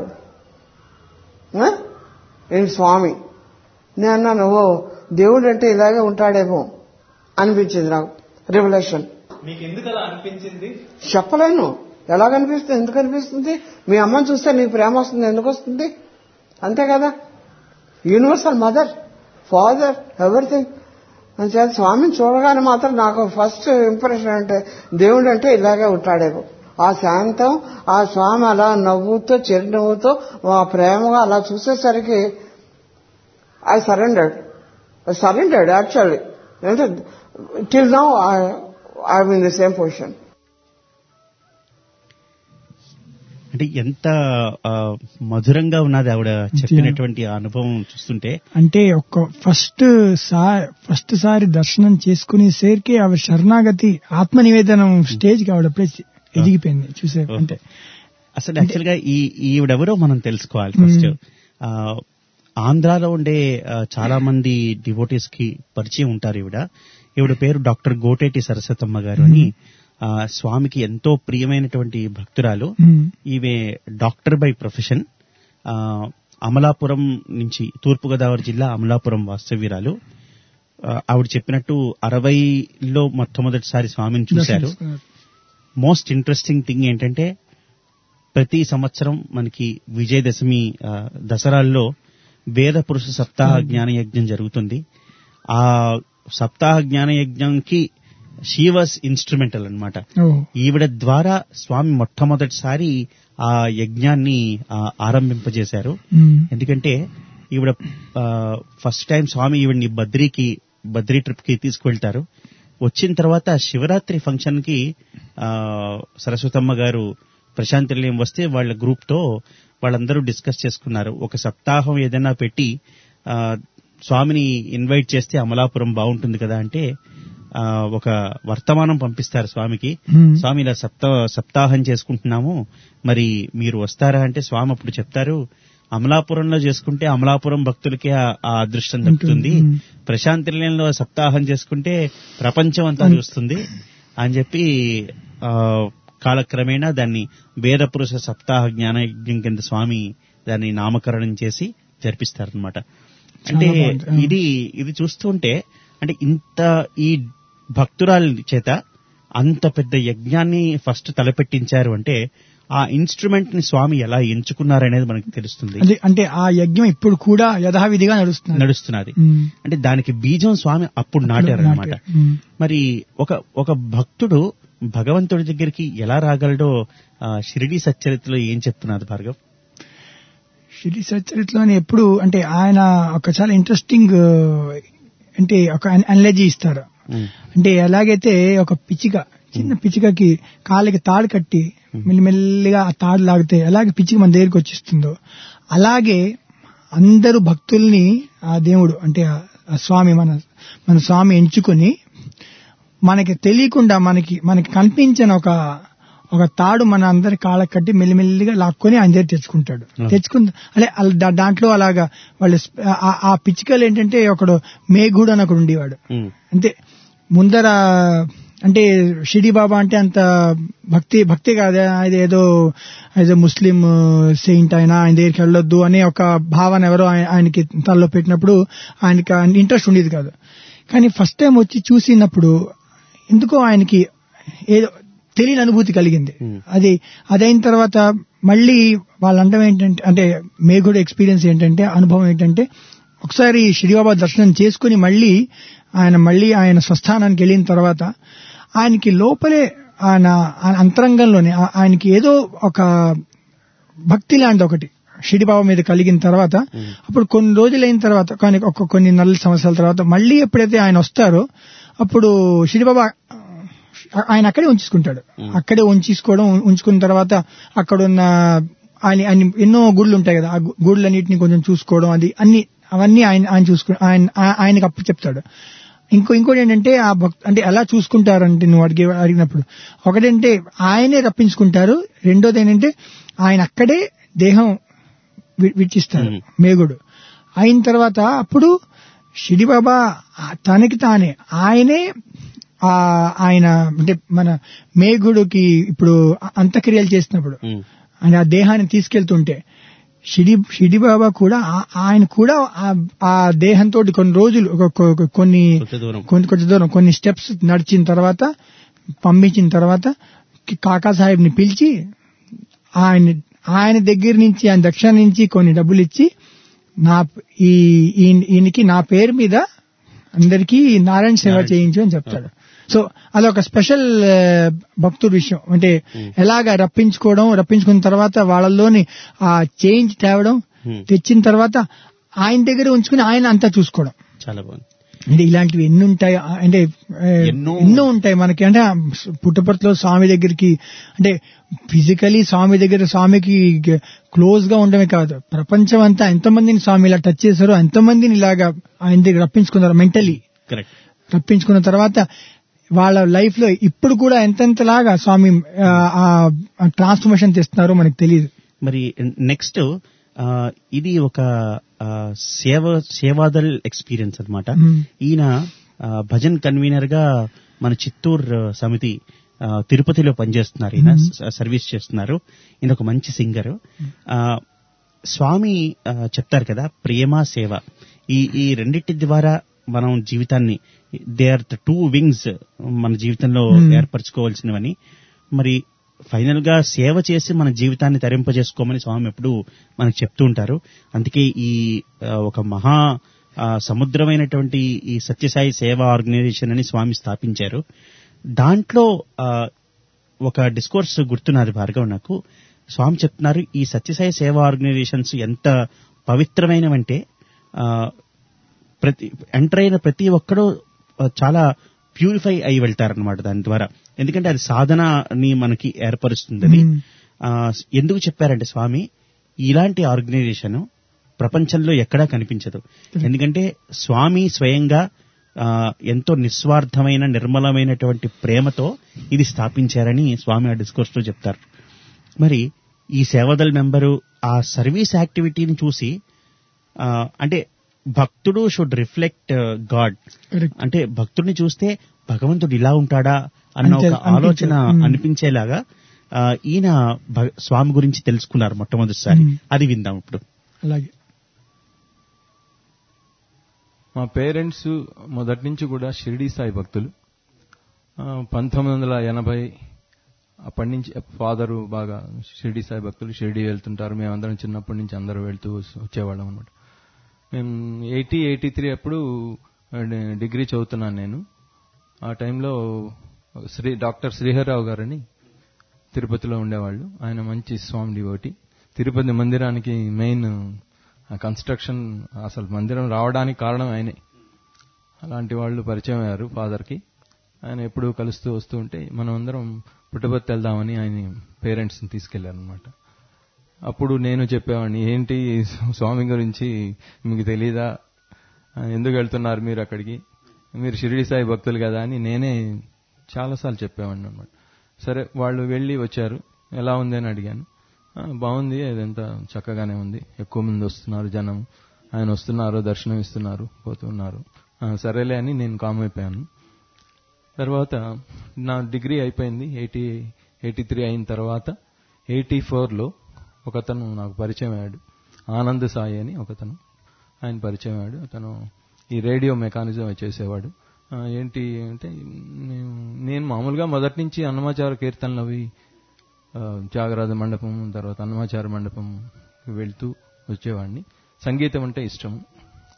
in Swami నేను అన్నాను ఓ దేవుడు అంటే ఇలాగే ఉంటాడేమో అనిపించింది నాకు రివల్యూషన్ మీకు ఎందుకు అలా అనిపించింది చెప్పలేను ఎలాగనిపిస్తుంది ఎందుకు అనిపిస్తుంది మీ అమ్మని చూస్తే నీకు ప్రేమ వస్తుంది ఎందుకు వస్తుంది అంతే కదా యూనివర్సల్ మదర్ ఫాదర్ ఎవ్రీథింగ్ అంచేత స్వామిని చూడగానే మాత్రం నాకు ఫస్ట్ ఇంప్రెషన్ అంటే దేవుడు అంటే ఇలాగే ఉంటాడేమో ఆ శాంతం ఆ స్వామి అలా నవ్వుతో చిరునవ్వుతో ఆ ప్రేమగా అలా చూసేసరికి I surrendered I surrendered actually అంటే till now I in the same position అంటే ఎంత ఆ, మధురంగా ఉన్నది ఆవిడ చెప్పినటువంటి ఆ అనుభవం చూస్తుంటే అంటే ఒక ఫస్ట్ సారి ఫస్ట్ సారి దర్శనం చేసుకునే సేర్కే ఆవిడ శరణాగతి ఆత్మ నివేదనం స్టేజ్ కి ఆవిడ అప్పుడే ఎదిగిపోయింది చూసే అంటే అసలు యాక్చువల్ గా ఈ ఈవిడెవరో మనం తెలుసుకోవాలి ఫస్ట్ ఆ, ఆంధ్రాలో ఉండే ఆ, చాలా మంది డివోటీస్ కి పరిచయం ఉంటారు ఈవిడ ఈవిడ పేరు డాక్టర్ గోటేటి సరస్వతమ్మ గారు అని ఆ, స్వామికి ఎంతో ప్రియమైనటువంటి భక్తురాలు మ్మ్. ఈమె డాక్టర్ బై ప్రొఫెషన్ ఆ, అమలాపురం నుంచి తూర్పుగోదావరి జిల్లా అమలాపురం వాస్తవ్యురాలు ఆ, ఆవిడ చెప్పినట్టు అరవైలో మొట్టమొదటిసారి స్వామిని చూశారు దర్శనం మోస్ట్ ఇంట్రెస్టింగ్ థింగ్ ఏంటంటే ప్రతి సంవత్సరం మనకి విజయదశమి ఆ, దసరాల్లో వేద పురుష సప్తాహ జ్ఞాన యజ్ఞం జరుగుతుంది ఆ సప్తాహ జ్ఞాన యజ్ఞంకి షీవాస్ ఇన్స్ట్రుమెంటల్ అన్నమాట ఓ ఈవిడ ద్వారా స్వామి మొట్టమొదటిసారి ఆ యజ్ఞాన్ని ఆ, ఆరంభింపజేశారు మ్మ్. ఎందుకంటే ఈవిడ ఫస్ట్ టైం స్వామి ఈవిడ్ని బద్రీకి బద్రీ ట్రిప్ కి తీసుకువెళ్తారు వచ్చిన తర్వాత శివరాత్రి ఫంక్షన్ కి ఆ, సరస్వతమ్మ గారు ప్రశాంత్ నిలయం వస్తే వాళ్ళ గ్రూప్ తో వాళ్ళందరూ డిస్కస్ చేసుకున్నారు ఒక సప్తాహం ఏదైనా పెట్టి ఆ, స్వామిని ఇన్వైట్ చేస్తే అమలాపురం బాగుంటుంది కదా అంటే ఆ, ఒక వర్తమానం పంపిస్తారు స్వామికి Hmm. స్వామి ఇలా సప్తా సప్తాహం చేసుకుంటున్నాము మరి మీరు వస్తారా అంటే స్వామి అప్పుడు చెప్తారు అమలాపురంలో చేసుకుంటే అమలాపురం భక్తులకే ఆ- ఆ అదృష్టం దక్కుతుంది ఉంటుంది. ప్రశాంతి నిలయంలో సప్తాహం చేసుకుంటే ప్రపంచం అంతా చూస్తుంది అని చెప్పి ఆ, కాలక్రమేణా దాన్ని వేద పురుష సప్తాహ జ్ఞాన యజ్ఞం కింద స్వామి దాన్ని నామకరణం చేసి జరిపిస్తారనమాట అంటే బాగుంది. ఆ. ఇది ఇది చూస్తుంటే అంటే ఇంత ఈ భక్తురాలి చేత అంత పెద్ద యజ్ఞాన్ని ఫస్ట్ తలపెట్టించారు అంటే ఆ ఇన్స్ట్రుమెంట్ ని స్వామి ఎలా ఎంచుకున్నారనేది మనకు తెలుస్తుంది అది అంటే ఆ యజ్ఞం ఇప్పుడు కూడా యథావిధిగా నడుస్తుంది నడుస్తున్నది మ్మ్. అంటే దానికి బీజం స్వామి అప్పుడు నాటారనమాట నాటారు. మ్మ్. మరి ఒక ఒక భక్తుడు భగవంతుడి దగ్గరికి ఎలా రాగలడో ఆ, షిరిడి సచ్చరిత్రలో ఏం చెప్తున్నారు భార్గవ్ షిరిడి సచరిత్రలోని ఎప్పుడు అంటే ఆయన ఒక చాలా ఇంట్రెస్టింగ్ అంటే ఒక అనలజీ ఇస్తారు ఉమ్, అంటే ఎలాగైతే ఒక పిచ్చిక చిన్న పిచ్చికకి కాళ్ళకి తాడు కట్టి మెల్లిమెల్లిగా ఆ తాడు లాగితే ఎలాగే పిచ్చిక మన దగ్గరికి వచ్చిస్తుందో అలాగే అందరూ భక్తుల్ని ఆ దేవుడు అంటే ఆ- ఆ స్వామి మన మన స్వామి ఎంచుకొని మనకి తెలియకుండా మనకి మనకి కనిపించిన ఒక ఒక తాడు మన అందరి కాళ్ళకి కట్టి మెల్లిమెల్లిగా లాక్కొని ఆయన దగ్గర తెచ్చుకుంటాడు తెచ్చుకున్న అంటే అలా దా- దాంట్లో అలాగా వాళ్ళు స్ప- ఆ- ఆ పిచ్చికలు ఏంటంటే ఒకడు మేఘుడు అని ఒకడు ఉండేవాడు ఉమ్, అంతే ముందర అంటే షిడి బాబా అంటే అంత భక్తి భక్తి కాదు అది ఏదో ఏదో ముస్లిం సెయింట్ ఆయన ఆయన దగ్గరికి వెళ్ళొద్దు అనే ఒక భావన ఎవరో ఆయ- ఆయనకి తలలో పెట్టినప్పుడు ఆయనకి ఇంట్రెస్ట్ ఉండేది కాదు కానీ ఫస్ట్ టైం వచ్చి చూసినప్పుడు ఎందుకో ఆయనకి ఏదో తెలియని అనుభూతి కలిగింది అది అదైన తర్వాత మళ్ళీ వాళ్ళ అండం ఏంటంటే అంటే మేఘుడు ఎక్స్పీరియన్స్ ఏంటంటే అనుభవం ఏంటంటే ఒకసారి షిరిబాబా దర్శనం చేసుకుని మళ్ళీ ఆయన మళ్ళీ ఆయన స్వస్థానానికి వెళ్ళిన తర్వాత ఆయనకి లోపలే ఆయన ఆయన అంతరంగంలోనే ఆ- ఆయనకి ఏదో ఒక భక్తి లాంటి ఒకటి షిడిబాబా మీద కలిగిన తర్వాత అప్పుడు కొన్ని రోజులు అయిన తర్వాత కానీ ఒక కొన్ని నెలల సంవత్సరాల తర్వాత మళ్ళీ ఎప్పుడైతే ఆయన వస్తారో అప్పుడు షిడిబాబా ఆ- ఆయన అక్కడే ఉంచుకుంటాడు అక్కడే ఉంచేసుకోవడం ఉంచుకున్న తర్వాత అక్కడ ఉన్న ఆయన ఆయన ఎన్నో గుళ్ళు ఉంటాయి కదా ఆ గు- గుళ్ళన్నిటిని కొంచెం చూసుకోవడం అది అన్ని అవన్నీ ఆయన ఆయన చూసుకు ఆయన ఆ- ఆయనకు అప్పు చెప్తాడు ఇంకో ఇంకోటి ఏంటంటే ఆ భక్తు అంటే ఎలా చూసుకుంటారంటే నువ్వు అడిగే అడిగినప్పుడు ఒకటంటే ఆయనే రప్పించుకుంటారు రెండోది ఏంటంటే ఆయన అక్కడే దేహం వి- విడిచిస్తారు మేగుడు అయిన తర్వాత అప్పుడు షిడిబాబా తనకి తానే ఆయనే ఆ ఆయన అంటే మన మేగుడికి ఇప్పుడు అంత్యక్రియలు చేసినప్పుడు ఆయన ఆ దేహాన్ని తీసుకెళ్తుంటే షిడి షిడిబాబా కూడా ఆ- ఆయన కూడా ఆ- ఆ దేహంతో కొన్ని రోజులు ఒక- ఒక- ఒక కొన్ని కొంత దూరం. కొంత కొంచెం దూరం కొన్ని స్టెప్స్ నడిచిన తర్వాత పంపించిన తర్వాత కి- కాకా సాహెబ్ ని పిలిచి ఆయన ఆయన దగ్గర నుంచి ఆయన దక్షిణ నుంచి కొన్ని డబ్బులు ఇచ్చి నా ఈ ఈయన- ఈయనకి నా పేరు మీద అందరికీ నారాయణ సేవ చేయించు అని చెప్తాడు సో అదొక స్పెషల్ ఆ, భక్తుడి విషయం అంటే ఎలాగ రప్పించుకోవడం రప్పించుకున్న తర్వాత వాళ్ళలోని ఆ చేంజ్ తేవడం తెచ్చిన తర్వాత ఆయన దగ్గర ఉంచుకుని ఆయన అంతా చూసుకోవడం చాలా బాగుంది అంటే ఇలాంటివి ఎన్ని ఉంటాయి ఆ, అంటే ఆ, ఎన్నో- ఎన్నో ఉంటాయి మనకి అంటే ఆ పుట్టపర్తిలో స్వామి దగ్గరికి అంటే ఫిజికలీ స్వామి దగ్గర స్వామికి క్లోజ్ గా ఉండమే కాదు ప్రపంచం అంతా ఎంతమందిని స్వామి ఇలా టచ్ చేశారో ఎంతమందిని ఇలాగా ఆయన దగ్గర రప్పించుకున్నారు మెంటలీ కరెక్ట్ రప్పించుకున్న తర్వాత వాళ్ళ లైఫ్ లో ఇప్పుడు కూడా ఎంతెంతలాగా స్వామి ఆ ట్రాన్స్ఫర్మేషన్ తెస్తున్నారో మనకు తెలియదు మరి నెక్స్ట్ ఆ, ఇది ఒక ఆ, సేవ సేవాదల్ ఎక్స్పీరియన్స్ అన్నమాట Hmm. ఈయన ఆ, భజన్ కన్వీనర్ గా మన చిత్తూరు సమితి ఆ, తిరుపతిలో పనిచేస్తున్నారు ఈయన స- సర్వీస్ చేస్తున్నారు ఈయన ఒక మంచి సింగర్ స్వామి ఆ, చెప్తారు కదా ప్రేమ సేవ ఈ ఈ రెండింటి ద్వారా మనం జీవితాన్ని they are the two wings మన జీవితంలో Hmm. ఏర్పరచుకోవాల్సినవని మరి ఫైనల్ గా సేవ చేసి మన జీవితాన్ని తరింపజేసుకోమని స్వామి ఎప్పుడు మనకు చెప్తూ ఉంటారు అందుకే ఈ ఆ, ఒక మహా ఆ, సముద్రమైనటువంటి ఈ సత్యసాయి సేవా ఆర్గనైజేషన్ అని స్వామి స్థాపించారు దాంట్లో ఆ, ఒక డిస్కోర్స్ గుర్తున్నది భార్గవ్ నాకు స్వామి చెప్తున్నారు ఈ సత్యసాయి సేవా ఆర్గనైజేషన్స్ ఎంత పవిత్రమైనవంటే ఆ, ప్రతి ఎంటర్ అయిన ప్రతి ఒక్కడు ఆ, చాలా ప్యూరిఫై అయి వెళ్తారనమాట దాని ద్వారా ఎందుకంటే అది సాధనని మనకి ఏర్పరుస్తుందని Hmm. ఆ, ఎందుకు చెప్పారంటే స్వామి ఇలాంటి ఆర్గనైజేషన్ ప్రపంచంలో ఎక్కడా కనిపించదు ఎందుకంటే స్వామి స్వయంగా ఆ, ఎంతో నిస్వార్థమైన నిర్మలమైనటువంటి ప్రేమతో ఇది స్థాపించారని స్వామి ఆ డిస్కోర్స్ లో చెప్తారు మరి ఈ సేవదల్ మెంబరు ఆ సర్వీస్ యాక్టివిటీని చూసి ఆ, అంటే భక్తుడు షుడ్ రిఫ్లెక్ట్ గాడ్ Correct. అంటే భక్తుడిని చూస్తే భగవంతుడు ఇలా ఉంటాడా అన్న అంతే, ఒక అనిపించే- ఆలోచన మ్మ్. అనిపించేలాగా ఆ, ఈయన భగ- స్వామి గురించి తెలుసుకున్నారు మొట్టమొదటిసారి మ్మ్. అది విందాం ఇప్పుడు అలాగే మా పేరెంట్స్ మొదటి నుంచి కూడా షిరిడి సాయి భక్తులు ఆ, పంతొమ్మిది వందల ఎనభై అప్పటి నుంచి ఫాదరు బాగా షిరిడి సాయి భక్తులు షిరిడి వెళ్తుంటారు మేమందరం చిన్నప్పటి నుంచి అందరూ వెళ్తూ వస్- వచ్చేవాళ్ళం అనమాట మేము ఎయిటీ ఎయిటీ త్రీ అప్పుడు ఆ, డిగ్రీ చదువుతున్నాను నేను ఆ టైంలో శ్రీ డాక్టర్ శ్రీహర్రావు గారని తిరుపతిలో ఉండేవాళ్ళు ఆయన మంచి స్వామి డివోటి తిరుపతి మందిరానికి మెయిన్ కన్స్ట్రక్షన్ అసలు మందిరం రావడానికి కారణం ఆయనే అలాంటి వాళ్ళు పరిచయం అయ్యారు ఫాదర్కి ఆయన ఎప్పుడు కలుస్తూ వస్తూ ఉంటే మనం అందరం పుట్టపర్తి వెళ్దామని ఆయన పేరెంట్స్ని తీసుకెళ్లారు అనమాట అప్పుడు నేను చెప్పేవాడిని ఏంటి స్వామి గురించి మీకు తెలీదా ఎందుకు వెళ్తున్నారు మీరు అక్కడికి మీరు షిరిడి సాయి భక్తులు కదా అని నేనే చాలాసార్లు చెప్పేవాడిని అనమాట సరే వాళ్ళు వెళ్ళి వచ్చారు ఎలా ఉంది అని అడిగాను "ఆ, బాగుంది అదంతా చక్కగానే ఉంది ఎక్కువ మంది వస్తున్నారు జనం ఆయన వస్తున్నారు దర్శనం ఇస్తున్నారు పోతున్నారు "ఆ, సరేలే అని నేను కామ్ అయిపోయాను తర్వాత నా డిగ్రీ అయిపోయింది ఎయిటీ ఎయిటీ త్రీ అయిన తర్వాత ఎయిటీ ఫోర్లో ఒకతను నాకు పరిచయం అయ్యాడు ఆనంద్ సాయి అని ఒకతను ఆయన పరిచయం అయ్యాడు అతను ఈ రేడియో మెకానిజం చేసేవాడు "ఆ, ఏంటి అంటే నేను- నేను మామూలుగా మొదటి నుంచి అన్నమాచార కీర్తనలు అవి ఆ, త్యాగరాజ మండపం తర్వాత అన్నమాచార మండపం వెళ్తూ వచ్చేవాడిని సంగీతం అంటే ఇష్టం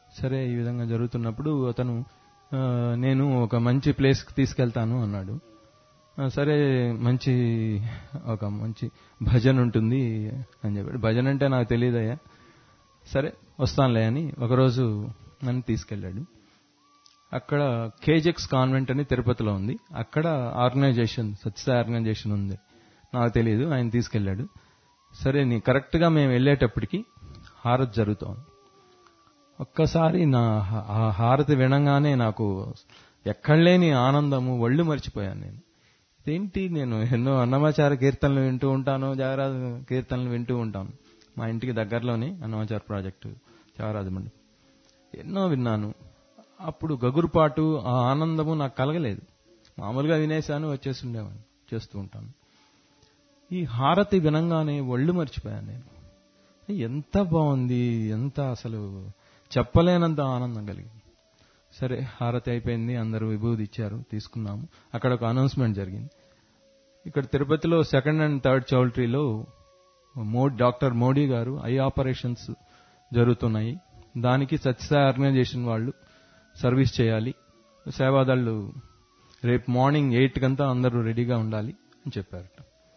సరే ఈ విధంగా జరుగుతున్నప్పుడు అతను ఆ, నేను ఒక మంచి ప్లేస్కి తీసుకెళ్తాను అన్నాడు ఆ, సరే మంచి ఒక మంచి భజన ఉంటుంది అని చెప్పాడు భజన అంటే నాకు తెలియదయ్యా సరే వస్తానులే అని ఒకరోజు నన్ను తీసుకెళ్ళాడు అక్కడ కేజెక్స్ కాన్వెంట్ అని తిరుపతిలో ఉంది అక్కడ ఆర్గనైజేషన్ సత్యసాయి ఆర్గనైజేషన్ ఉంది నాకు తెలియదు ఆయన తీసుకెళ్ళాడు సరే నీ కరెక్ట్గా మేము వెళ్ళేటప్పటికి హారతి జరుగుతోంది ఒక్కసారి నా హ- ఆ హారతి వినంగానే నాకు ఎక్కడలేని ఆనందము ఒళ్ళు మర్చిపోయాను నేను ఇదేంటి నేను ఎన్నో అన్నమాచార కీర్తనలు వింటూ ఉంటాను జాగరాజ కీర్తనలు వింటూ ఉంటాను మా ఇంటికి దగ్గరలోనే అన్నమాచార ప్రాజెక్టు జాగరాజ మండపం ఎన్నో విన్నాను అప్పుడు గగురుపాటు ఆ ఆనందము నాకు కలగలేదు మామూలుగా వినేశాను వచ్చేసి ఉండేవాడిని చేస్తూ ఉంటాను ఈ హారతి వినంగానే ఒళ్ళు మర్చిపోయాను నేను ఎంత బాగుంది ఎంత అసలు చెప్పలేనంత ఆనందం కలిగింది సరే హారతి అయిపోయింది అందరూ విభూది ఇచ్చారు తీసుకున్నాము అక్కడ ఒక అనౌన్స్మెంట్ జరిగింది ఇక్కడ తిరుపతిలో సెకండ్ అండ్ థర్డ్ చౌల్ట్రీలో మో డాక్టర్ మోడీ గారు ఐ ఆపరేషన్స్ జరుగుతున్నాయి దానికి సత్యసాయి ఆర్గనైజేషన్ వాళ్ళు సర్వీస్ చేయాలి సేవాదళ్ళు రేపు మార్నింగ్ ఎయిట్ కంతా అందరూ రెడీగా ఉండాలి అని చెప్పారట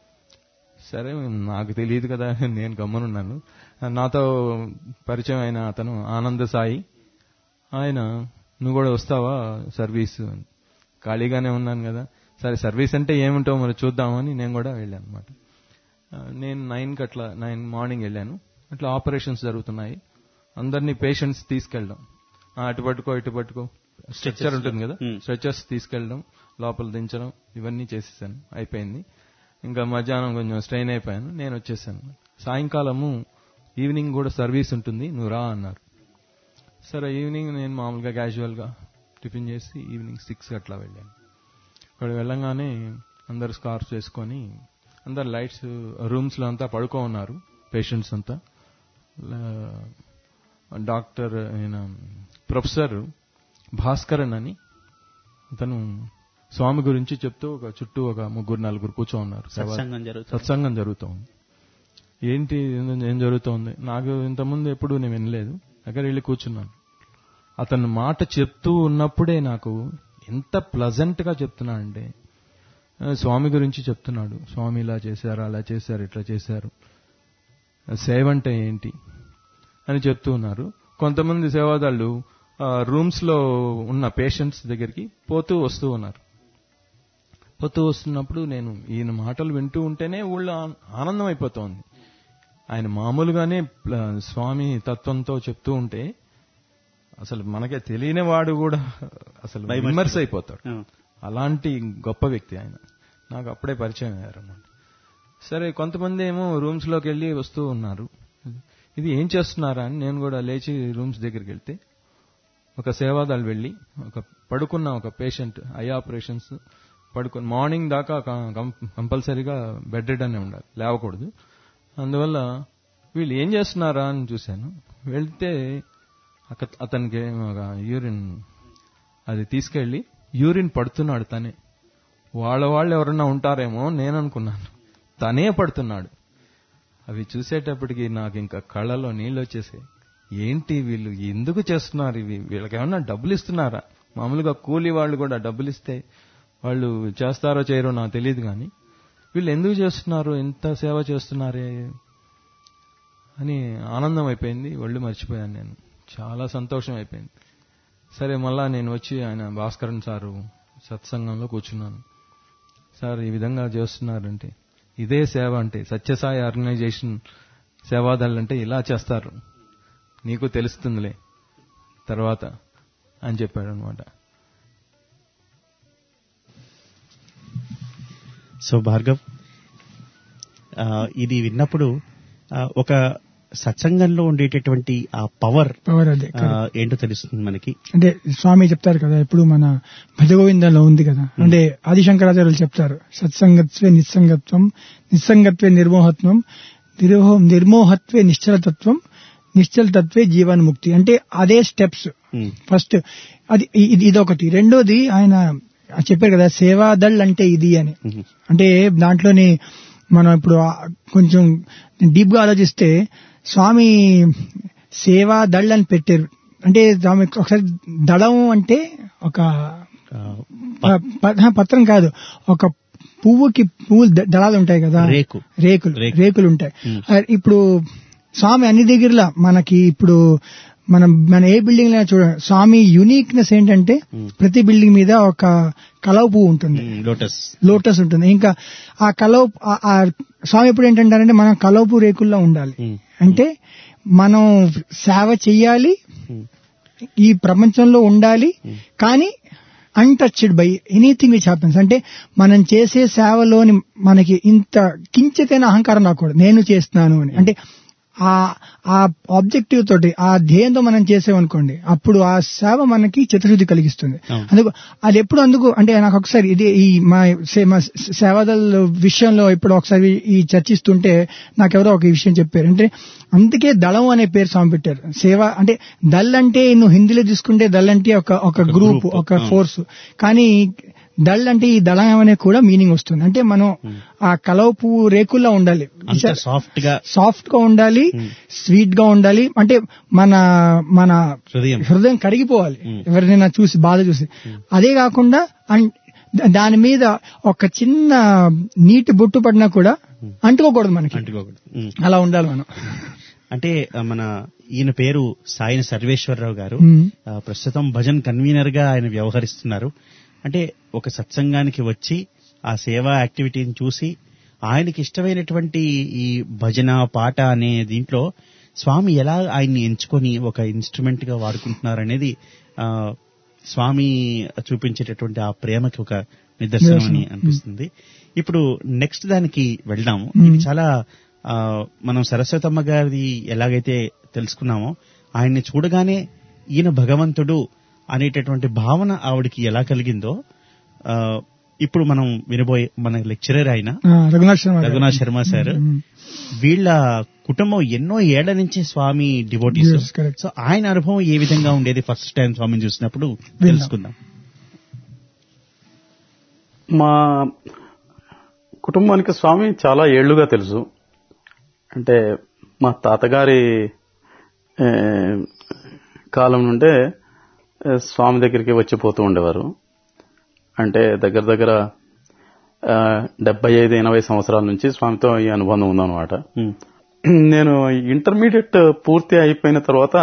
సరే నాకు తెలియదు కదా నేను గమ్మనున్నాను నాతో పరిచయం అయిన అతను ఆనంద సాయి ఆయన నువ్వు కూడా వస్తావా సర్వీస్ అని. ఖాళీగానే ఉన్నాను కదా సరే సర్వీస్ అంటే ఏముంటావు మరి చూద్దామని నేను కూడా వెళ్ళాను అనమాట నేను నైన్కి అట్లా నైన్ మార్నింగ్ వెళ్ళాను అట్లా ఆపరేషన్స్ జరుగుతున్నాయి అందరినీ పేషెంట్స్ తీసుకెళ్ళడం ఆ, అటు పట్టుకో ఇటు పట్టుకో స్ట్రెచ్చర్ ఉంటుంది కదా Hmm. స్ట్రెచర్స్ తీసుకెళ్ళడం లోపల దించడం ఇవన్నీ చేసేసాను అయిపోయింది ఇంకా మధ్యాహ్నం కొంచెం స్ట్రెయిన్ అయిపోయాను నేను వచ్చేసాను సాయంకాలము ఈవినింగ్ కూడా సర్వీస్ ఉంటుంది నువ్వు రా అన్నారు సరే ఈవినింగ్ నేను మామూలుగా క్యాజువల్గా టిఫిన్ చేసి ఈవినింగ్ సిక్స్ అట్లా వెళ్ళాను అక్కడ వెళ్ళంగానే అందరు స్కార్ఫ్ వేసుకొని అందరు లైట్స్ రూమ్స్లో అంతా పడుకో ఉన్నారు పేషెంట్స్ అంతా లా- డాక్టర్ ఆయన ప్రొఫెసర్ భాస్కరన్ అని అతను స్వామి గురించి చెప్తూ ఒక చుట్టూ ఒక ముగ్గురు నలుగురు కూర్చో ఉన్నారు సత్సంగం జరుగుతుంది సత్సంగం జరుగుతోంది ఏంటి ఏం- ఏం జరుగుతోంది నాకు ఇంతకుముందు ఎప్పుడు నేను వినలేదు దగ్గర వెళ్ళి కూర్చున్నాను అతను మాట చెప్తూ ఉన్నప్పుడే నాకు ఎంత ప్లజెంట్ గా చెప్తున్నాడంటే ఆ, స్వామి గురించి చెప్తున్నాడు స్వామి ఇలా చేశారు అలా చేశారు ఇట్లా చేశారు సేవ అంటే ఏంటి అని చెప్తూ ఉన్నారు కొంతమంది సేవాదాళ్ళు రూమ్స్ లో ఉన్న పేషెంట్స్ దగ్గరికి పోతూ వస్తూ ఉన్నారు పోతూ వస్తున్నప్పుడు నేను ఈయన మాటలు వింటూ ఉంటేనే ఊళ్ళో ఆన్- ఆనందం అయిపోతోంది ఆయన మామూలుగానే ప్ల- స్వామి తత్వంతో చెప్తూ ఉంటే అసలు మనకే తెలియని వాడు కూడా అసలు భయమేస్తుంది. విమర్శ అయిపోతాడు ఆ. అలాంటి గొప్ప వ్యక్తి ఆయన నాకు అప్పుడే పరిచయం అయ్యారన్నమాట సరే కొంతమంది ఏమో రూమ్స్ లోకి వెళ్ళి వస్తూ ఉన్నారు ఇది ఏం చేస్తున్నారా అని నేను కూడా లేచి రూమ్స్ దగ్గరికి వెళ్తే ఒక సేవాదాలు వెళ్ళి ఒక పడుకున్న ఒక పేషెంట్ ఐ ఆపరేషన్స్ పడుకుని మార్నింగ్ దాకా కంపల్సరీగా బెడ్ రెడ్ అనే ఉండాలి లేవకూడదు అందువల్ల వీళ్ళు ఏం చేస్తున్నారా అని చూశాను వెళ్తే అక- అతనికి ఒక యూరిన్ అది తీసుకెళ్లి యూరిన్ పడుతున్నాడు తనే వాళ్ళ వాళ్ళు ఎవరన్నా ఉంటారేమో నేను అనుకున్నాను తనే పడుతున్నాడు అవి చూసేటప్పటికి నాకు ఇంకా కళ్ళలో నీళ్ళు వచ్చేసాయి ఏంటి వీళ్ళు ఎందుకు చేస్తున్నారు ఇవి వీళ్ళకి ఏమన్నా డబ్బులు ఇస్తున్నారా మామూలుగా కూలీ వాళ్ళు కూడా డబ్బులు ఇస్తే వాళ్ళు చేస్తారో చేయరో నాకు తెలియదు కానీ వీళ్ళు ఎందుకు చేస్తున్నారు ఎంత సేవ చేస్తున్నారే అని ఆనందం అయిపోయింది ఒళ్ళు మర్చిపోయాను నేను చాలా సంతోషం అయిపోయింది సరే మళ్ళా నేను వచ్చి ఆయన భాస్కరన్ సారు సత్సంగంలో కూర్చున్నాను సార్ ఈ విధంగా చేస్తున్నారంటే ఇదే సేవ అంటే సత్యసాయి ఆర్గనైజేషన్ సేవాదళ్ళు అంటే ఇలా చేస్తారు నీకు తెలుస్తుందిలే తర్వాత అని చెప్పాడు అనమాట సో భార్గవ్ ఆ, ఇది విన్నప్పుడు ఆ, ఒక సత్సంగంలో ఉండేటటువంటి ఆ పవర్ పవర్ అదే ఆ, ఏంటో తెలుస్తుంది మనకి అంటే స్వామి చెప్తారు కదా ఇప్పుడు మన భజగోవిందంలో ఉంది కదా అంటే ఆదిశంకరాచార్యులు చెప్తారు సత్సంగత్వే నిస్సంగత్వం నిస్సంగత్వే నిర్మోహత్వం నిర్మోహ నిర్మోహత్వే నిశ్చలతత్వం నిశ్చలతత్వే జీవన్ముక్తి అంటే అదే స్టెప్స్ ఉమ్, ఫస్ట్ అది ఇది ఇదొకటి రెండోది ఆయన చెప్పారు కదా సేవాదళ్ అంటే ఇది అని ఉమ్, అంటే దాంట్లోని మనం ఇప్పుడు ఆ కొంచెం డీప్ గా ఆలోచిస్తే స్వామి సేవా దళ్ అని పెట్టారు అంటే స్వామి ఒకసారి దళం అంటే ఒక ఆ, ప- ప- ఆ, పత్రం కాదు ఒక పువ్వుకి పువ్వులు ద- దళాలు ఉంటాయి కదా రేకు. రేకులు రేకు. రేకులు ఉంటాయి ఉమ్. ఆ, ఇప్పుడు స్వామి అన్ని దగ్గరలా మనకి ఇప్పుడు మనం మన ఏ బిల్డింగ్ లో చూడండి స్వామి యూనిక్నెస్ ఏంటంటే ప్రతి బిల్డింగ్ మీద ఒక కలవ పువ్వు ఉంటుంది ఉమ్, లోటస్ లోటస్ ఉంటుంది ఇంకా ఆ కలవ ఆ- ఆ స్వామి ఎప్పుడు ఏంటంటారంటే మనం కలవపు రేకుల్లో ఉండాలి ఉమ్. అంటే మనం సేవ చెయ్యాలి ఉమ్. ఈ ప్రపంచంలో ఉండాలి కానీ untouched by anything which happens అంటే మనం చేసే సేవలోని మనకి ఇంత కించితైన అహంకారం రాకూడదు నేను చేస్తున్నాను అని అంటే ఆ ఆ ఆబ్జెక్టివ్ తోటి ఆ ధ్యేయంతో మనం చేసామనుకోండి అప్పుడు ఆ సేవ మనకి చిత్తశుద్ధి కలిగిస్తుంది అవును. అందుకు అది ఎప్పుడు అందుకు అంటే నాకు ఒకసారి ఇది ఈ మా సే- మా సేవాదల విషయంలో ఇప్పుడు ఒకసారి ఈ చర్చిస్తుంటే నాకెవరో ఒక విషయం చెప్పారు అంటే అందుకే దళం అనే పేరు స్వామి పెట్టారు సేవ అంటే దల్ అంటే నువ్వు హిందీలో తీసుకుంటే దల్ అంటే ఒక ఒక గ్రూప్ group, ఒక ఆ. ఫోర్స్ కానీ దళ్ అంటే ఈ దళం అనే కూడా మీనింగ్ వస్తుంది అంటే మనం ఆ కలవ పువ్వు రేకుల్లో ఉండాలి అంత సాఫ్ట్ గా సాఫ్ట్ గా ఉండాలి స్వీట్ గా ఉండాలి అంటే మన మన హృదయం హృదయం కరిగిపోవాలి మ్. ఎవరినైనా చూసి బాధ చూసి అదే కాకుండా అన్- దా- దాని మీద ఒక చిన్న నీటి బొట్టు పడినా కూడా అంటుకోకూడదు మనకి అంటుకోకూడదు ఉమ్. అలా ఉండాలి మనం అంటే ఆ, మన ఈయన పేరు సాయిన సర్వేశ్వరరావు గారు మ్మ్. ఆ, ప్రస్తుతం భజన్ కన్వీనర్ గా ఆయన వ్యవహరిస్తున్నారు అంటే ఒక సత్సంగానికి వచ్చి ఆ సేవా యాక్టివిటీని చూసి ఆయనకి ఇష్టమైనటువంటి ఈ భజన పాట అనే దీంట్లో స్వామి ఎలా ఆయన్ని ఎంచుకొని ఒక ఇన్స్ట్రుమెంట్ గా వాడుకుంటున్నారు అనేది ఆ, స్వామి చూపించేటటువంటి ఆ ప్రేమకి ఒక నిదర్శనం అని అనిపిస్తుంది ఇప్పుడు నెక్స్ట్ దానికి వెళ్దాము ఇది చాలా ఆ, మనం సరస్వతమ్మ గారిది ఎలాగైతే తెలుసుకున్నామో ఆయన్ని చూడగానే ఈయన భగవంతుడు అనేటటువంటి భావన ఆవిడకి ఎలా కలిగిందో ఆ, ఇప్పుడు మనం వినబోయే మన లెక్చరర్ ఆయన ఆ, రఘునాథ్ శర్మ గారు. రఘునాథ్ శర్మ సార్ మ్మ్. వీళ్ళ కుటుంబం ఎన్నో ఏళ్ల నుంచి Swami devotees Yes, correct. So ఆయన అనుభవం ఏ విధంగా ఉండేది ఫస్ట్ టైం స్వామిని చూసినప్పుడు తెలుసుకుందాం మా కుటుంబానికి స్వామి చాలా ఏళ్లుగా తెలుసు అంటే మా తాతగారి ఏ, కాలం నుండే ఏ, స్వామి దగ్గరికి వచ్చిపోతూ ఉండేవారు అంటే దగ్గర దగ్గర ఆ, డెబ్బై ఐదు ఎనభై సంవత్సరాల నుంచి స్వామితో ఈ అనుబంధం ఉందన్నమాట ఉమ్, నేను ఇంటర్మీడియట్ పూర్తి అయిపోయిన తర్వాత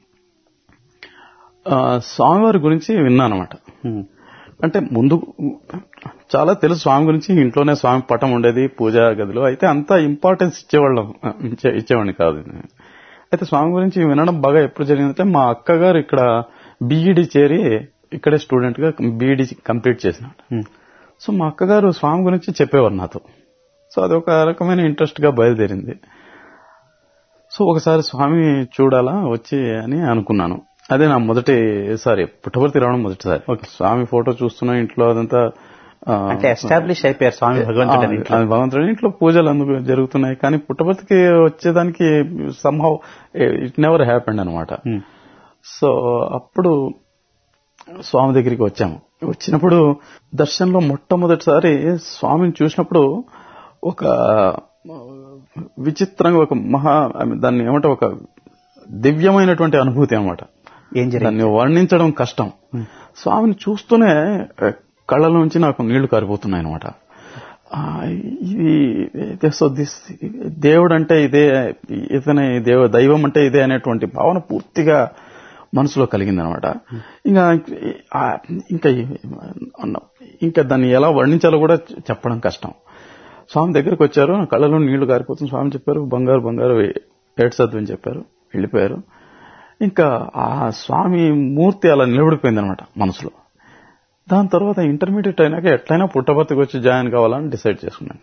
ఆ, స్వామివారి గురించి విన్నాను అనమాట ఉమ్, అంటే ముందు చాలా తెలుసు స్వామి గురించి ఇంట్లోనే స్వామి పటం ఉండేది పూజా గదిలో అయితే అంత ఇంపార్టెన్స్ ఇచ్చేవాళ్ళం ఇచ్చే- ఇచ్చేవాడిని కాదు అయితే స్వామి గురించి వినడం బాగా ఎప్పుడు జరిగిందంటే మా అక్కగారు ఇక్కడ బీఈడి చేరి ఇక్కడే స్టూడెంట్ గా బీఈడి కంప్లీట్ చేసినాడు ఉమ్, సో మా అక్కగారు స్వామి గురించి చెప్పేవారు నాతో సో అది ఒక రకమైన ఇంట్రెస్ట్ గా బయలుదేరింది సో ఒకసారి స్వామి చూడాలా వచ్చి అని అనుకున్నాను అదే నా మొదటి సారీ పుట్టపర్తి రావడం మొదటిసారి స్వామి ఫోటో చూస్తున్నా ఇంట్లో అదంతా ఆ, అంటే ఎస్టాబ్లిష్ అయిపోయారు స్వామి భగవంతుడు అని ఆ, అది భగవంతుడి ఇంట్లో పూజలు అందుకు జరుగుతున్నాయి కానీ పుట్టపర్తికి వచ్చేదానికి సంహౌ ఇట్ నెవర్ హ్యాపెండ్ అనమాట ఉమ్, సో అప్పుడు స్వామి దగ్గరికి వచ్చాము వచ్చినప్పుడు దర్శనంలో మొట్టమొదటిసారి స్వామిని చూసినప్పుడు ఒక విచిత్రంగా ఒక మహా I mean, దాన్ని ఏమంటే ఒక దివ్యమైనటువంటి అనుభూతి అనమాట ఏం జరిగింది దాన్ని వర్ణించడం కష్టం స్వామిని చూస్తూనే ఆ, కళ్ళ నుంచి నాకు నీళ్లు కారిపోతున్నాయి అనమాట ఇది ఇదే- సో దిస్ దేవుడు అంటే ఇదే ఇతనే దేవ దైవం అంటే ఇదే అనేటువంటి భావన పూర్తిగా మనసులో కలిగింది అనమాట ఇంకా ఆ, ఇంకా ఇంకా దాన్ని ఎలా వర్ణించాలో కూడా చెప్పడం కష్టం స్వామి దగ్గరికి వచ్చారు నా కళ్ళలో నీళ్లు కారిపోతుంది స్వామి చెప్పారు బంగారు బంగారు ఏడ్సద్దు అని చెప్పారు వెళ్ళిపోయారు ఇంకా ఆ స్వామి మూర్తి అలా నిలబడిపోయింది అనమాట మనసులో దాని తర్వాత ఇంటర్మీడియట్ అయినాక ఎట్లయినా పుట్టపర్తికి వచ్చి జాయిన్ కావాలని డిసైడ్ చేసుకున్నాను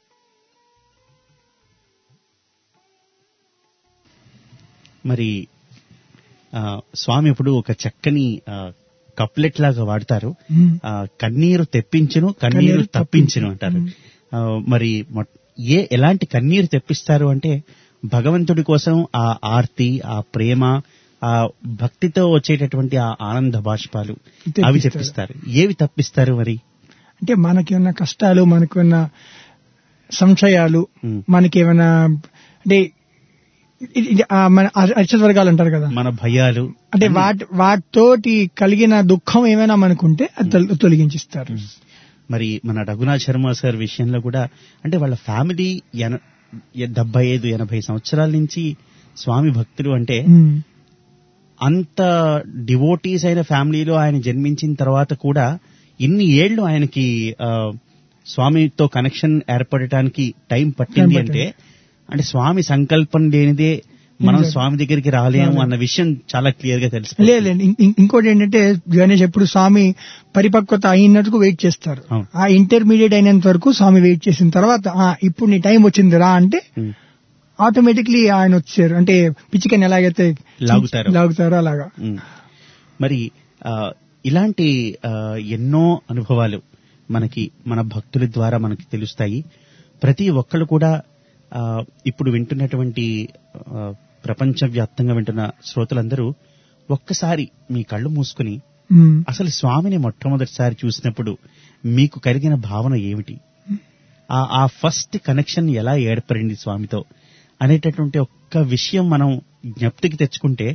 మరి ఆ, స్వామి ఇప్పుడు ఒక చక్కని కప్లెట్ లాగా వాడతారు మ్మ్. ఆ, కన్నీరు తెప్పించును కన్నీరు కన్నీరు తప్పించును అంటారు ఆ, మరి మొట్- ఏ ఎలాంటి కన్నీరు తెప్పిస్తారు అంటే భగవంతుడి కోసం ఆ ఆర్తి ఆ ప్రేమ ఆ భక్తితో వచ్చేటటువంటి ఆ ఆనంద బాష్పాలు అవి తెప్పిస్తారు. తెప్పిస్తారు ఏవి తప్పిస్తారు మరి అంటే మనకి ఉన్న కష్టాలు మనకి ఉన్న సంశయాలు మ్మ్. మనకి ఏమైనా అంటే ఇది- ఇది, ఆ, మన అరిషడ్ వర్గాలు అంటారు కదా మన భయాలు అంటే వాటి వాటితోటి కలిగిన దుఃఖం ఏమైనా మనకుంటే అది తొల- తొలగించిస్తారు మరి మన రఘునాథ్ శర్మ సార్ విషయంలో కూడా అంటే వాళ్ళ ఫ్యామిలీ ఎన డెబ్బై ఐదు ఎనభై సంవత్సరాల నుంచి స్వామి భక్తులు అంటే ఉమ్. అంత డివోటీస్ అయిన ఫ్యామిలీలో ఆయన జన్మించిన తర్వాత కూడా ఇన్ని ఏళ్లు ఆయనకి ఆ, స్వామితో కనెక్షన్ ఏర్పడటానికి టైం పట్టింది టైం అంటే అంటే స్వామి సంకల్పం లేనిదే మనం నిజం. స్వామి దగ్గరికి రాలేము అన్న విషయం చాలా క్లియర్ గా తెలుసు లేదు లేదు. ఇం- ఇం- ఇంకోటి ఏంటంటే గణేష్ ఎప్పుడు స్వామి పరిపక్వత అయినట్టుకు వెయిట్ చేస్తారు అవును. ఆ ఇంటర్మీడియట్ అయినంత వరకు స్వామి వెయిట్ చేసిన తర్వాత ఆ, ఇప్పుడు నీ టైం వచ్చింది రా అంటే ఉమ్. ఆటోమేటిక్లీ ఆయన వచ్చారు అంటే పిచ్చికని ఎలాగైతే లాగుతారో. లాగుతారో అలాగా ఉమ్. మరి ఆ, ఇలాంటి ఆ, ఎన్నో అనుభవాలు మనకి మన భక్తుల ద్వారా మనకి తెలుస్తాయి ప్రతి ఒక్కళ్ళు కూడా ఆ, ఇప్పుడు వింటున్నటువంటి ఆ, ప్రపంచవ్యాప్తంగా వింటున్న శ్రోతలందరూ ఒక్కసారి మీ కళ్ళు మూసుకుని ఉమ్. అసలు స్వామిని మొట్టమొదటిసారి చూసినప్పుడు మీకు కలిగిన భావన ఏమిటి ఆ ఆ ఫస్ట్ కనెక్షన్ ఎలా ఏర్పడింది స్వామితో అనేటటువంటి ఒక్క విషయం మనం జ్ఞప్తికి తెచ్చుకుంటే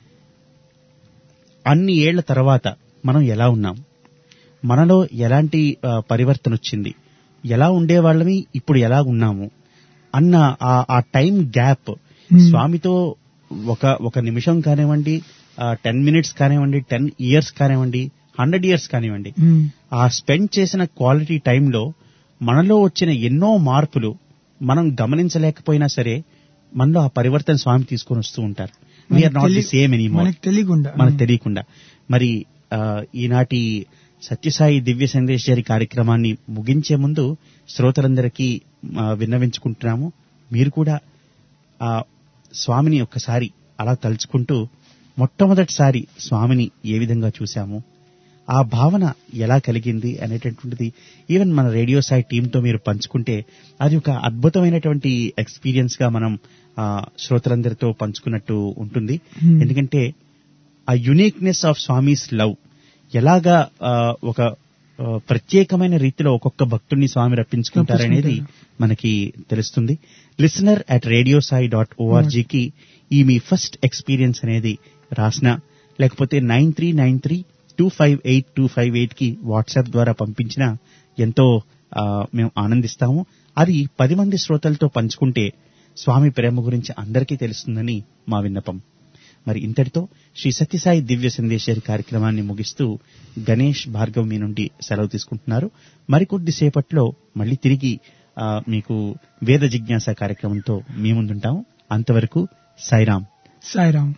అన్ని ఏళ్ల తర్వాత మనం ఎలా ఉన్నాం మనలో ఎలాంటి ఆ, పరివర్తన వచ్చింది ఎలా ఉండేవాళ్ళమి ఇప్పుడు ఎలా ఉన్నాము అన్న ఆ- ఆ టైం గ్యాప్ స్వామితో ఒక ఒక నిమిషం కానివ్వండి టెన్ మినిట్స్ కానివ్వండి టెన్ ఇయర్స్ కానివ్వండి హండ్రెడ్ ఇయర్స్ కానివ్వండి ఉమ్. ఆ స్పెండ్ చేసిన క్వాలిటీ టైంలో మనలో వచ్చిన ఎన్నో మార్పులు మనం గమనించలేకపోయినా సరే మనలో ఆ పరివర్తన స్వామి తీసుకొని వస్తూ ఉంటారు వీఆర్ నాట్ ది తెలి- సేమ్ ఎనీ మనకు తెలియకుండా మనకు తెలియకుండా మరి ఆ, ఈనాటి సత్యసాయి దివ్య సందేశరి కార్యక్రమాన్ని ముగించే ముందు శ్రోతలందరికీ ఆ, విన్నవించుకుంటున్నాము మీరు కూడా ఆ స్వామిని ఒక్కసారి అలా తలుచుకుంటూ మొట్టమొదటిసారి స్వామిని ఏ విధంగా చూశాము ఆ భావన ఎలా కలిగింది అనేటటువంటిది ఈవెన్ మన రేడియో సాయి టీంతో మీరు పంచుకుంటే అది ఒక అద్భుతమైనటువంటి ఎక్స్పీరియన్స్ గా మనం ఆ, శ్రోతలందరితో పంచుకున్నట్టు ఉంటుంది Hmm. ఎందుకంటే ఆ యునిక్నెస్ ఆఫ్ స్వామీస్ లవ్ ఎలాగా ఆ, ఒక ఆ, ప్రత్యేకమైన రీతిలో ఒక్కొక్క భక్తుడిని స్వామి రప్పించుకుంటారనేది మనకి తెలుస్తుంది listener at radio Sai dot ఓఆర్జీకి ఈ మీ ఫస్ట్ ఎక్స్పీరియన్స్ అనేది రాసిన లేకపోతే nine three nine three two five eight two five eight కి వాట్సాప్ ద్వారా పంపించిన ఎంతో ఆ, మేము ఆనందిస్తాము అది పది మంది శ్రోతలతో పంచుకుంటే స్వామి ప్రేమ గురించి అందరికీ తెలుస్తుందని మా విన్నపం మరి ఇంతటితో శ్రీ సత్యసాయి దివ్య సందేశరి కార్యక్రమాన్ని ముగిస్తూ గణేష్ భార్గవ్ మీ నుండి సెలవు తీసుకుంటున్నారు మరికొద్ది సేపట్లో మళ్ళీ తిరిగి ఆ, మీకు వేద జిజ్ఞాస కార్యక్రమంతో మీ ముందుంటాం అంతవరకు సాయిరాం సాయిరామ్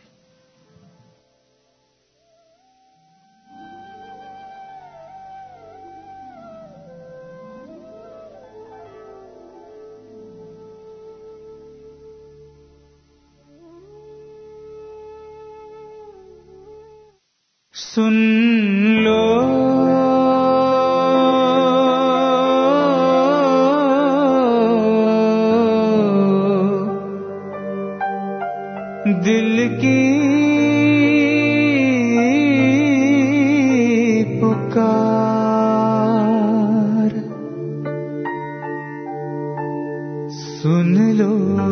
सुन लो दिल की पुकार सुन लो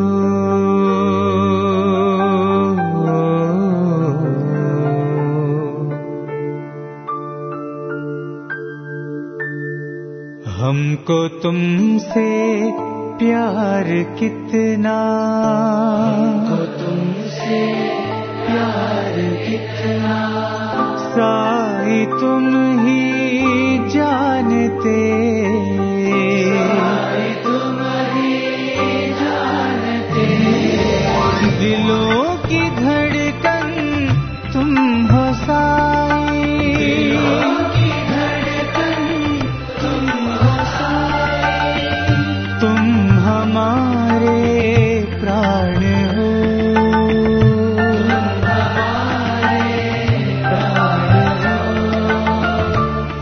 हमको तुमसे प्यार कितना हमको तुमसे प्यार कितना साई तुम ही जानते साई तुम ही जानते दिलों की धड़कन तुम हो साई दिलों की धड़कन तुम हो साई तुम हमारे प्राण हो हमारे प्राण हो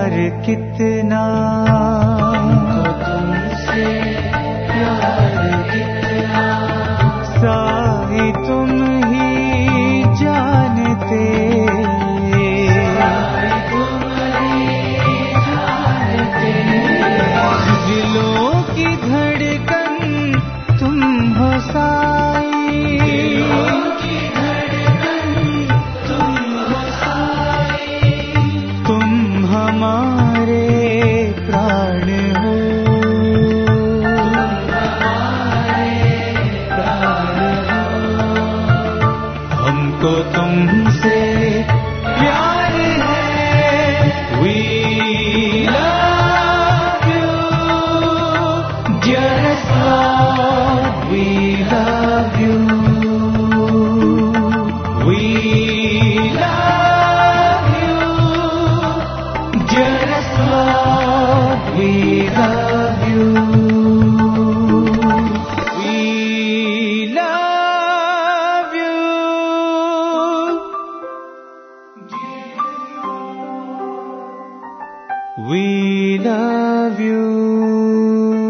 प्यार कितना तुमसे प्यार कितना साई तुम ही जानते दिलों की धड़कन तुम हो तुम हमारे प्राण हो हमको तुमसे प्यार है we love you dearest Lord, we love you. We love you, dearest Lord, we love you. We love you. We love you.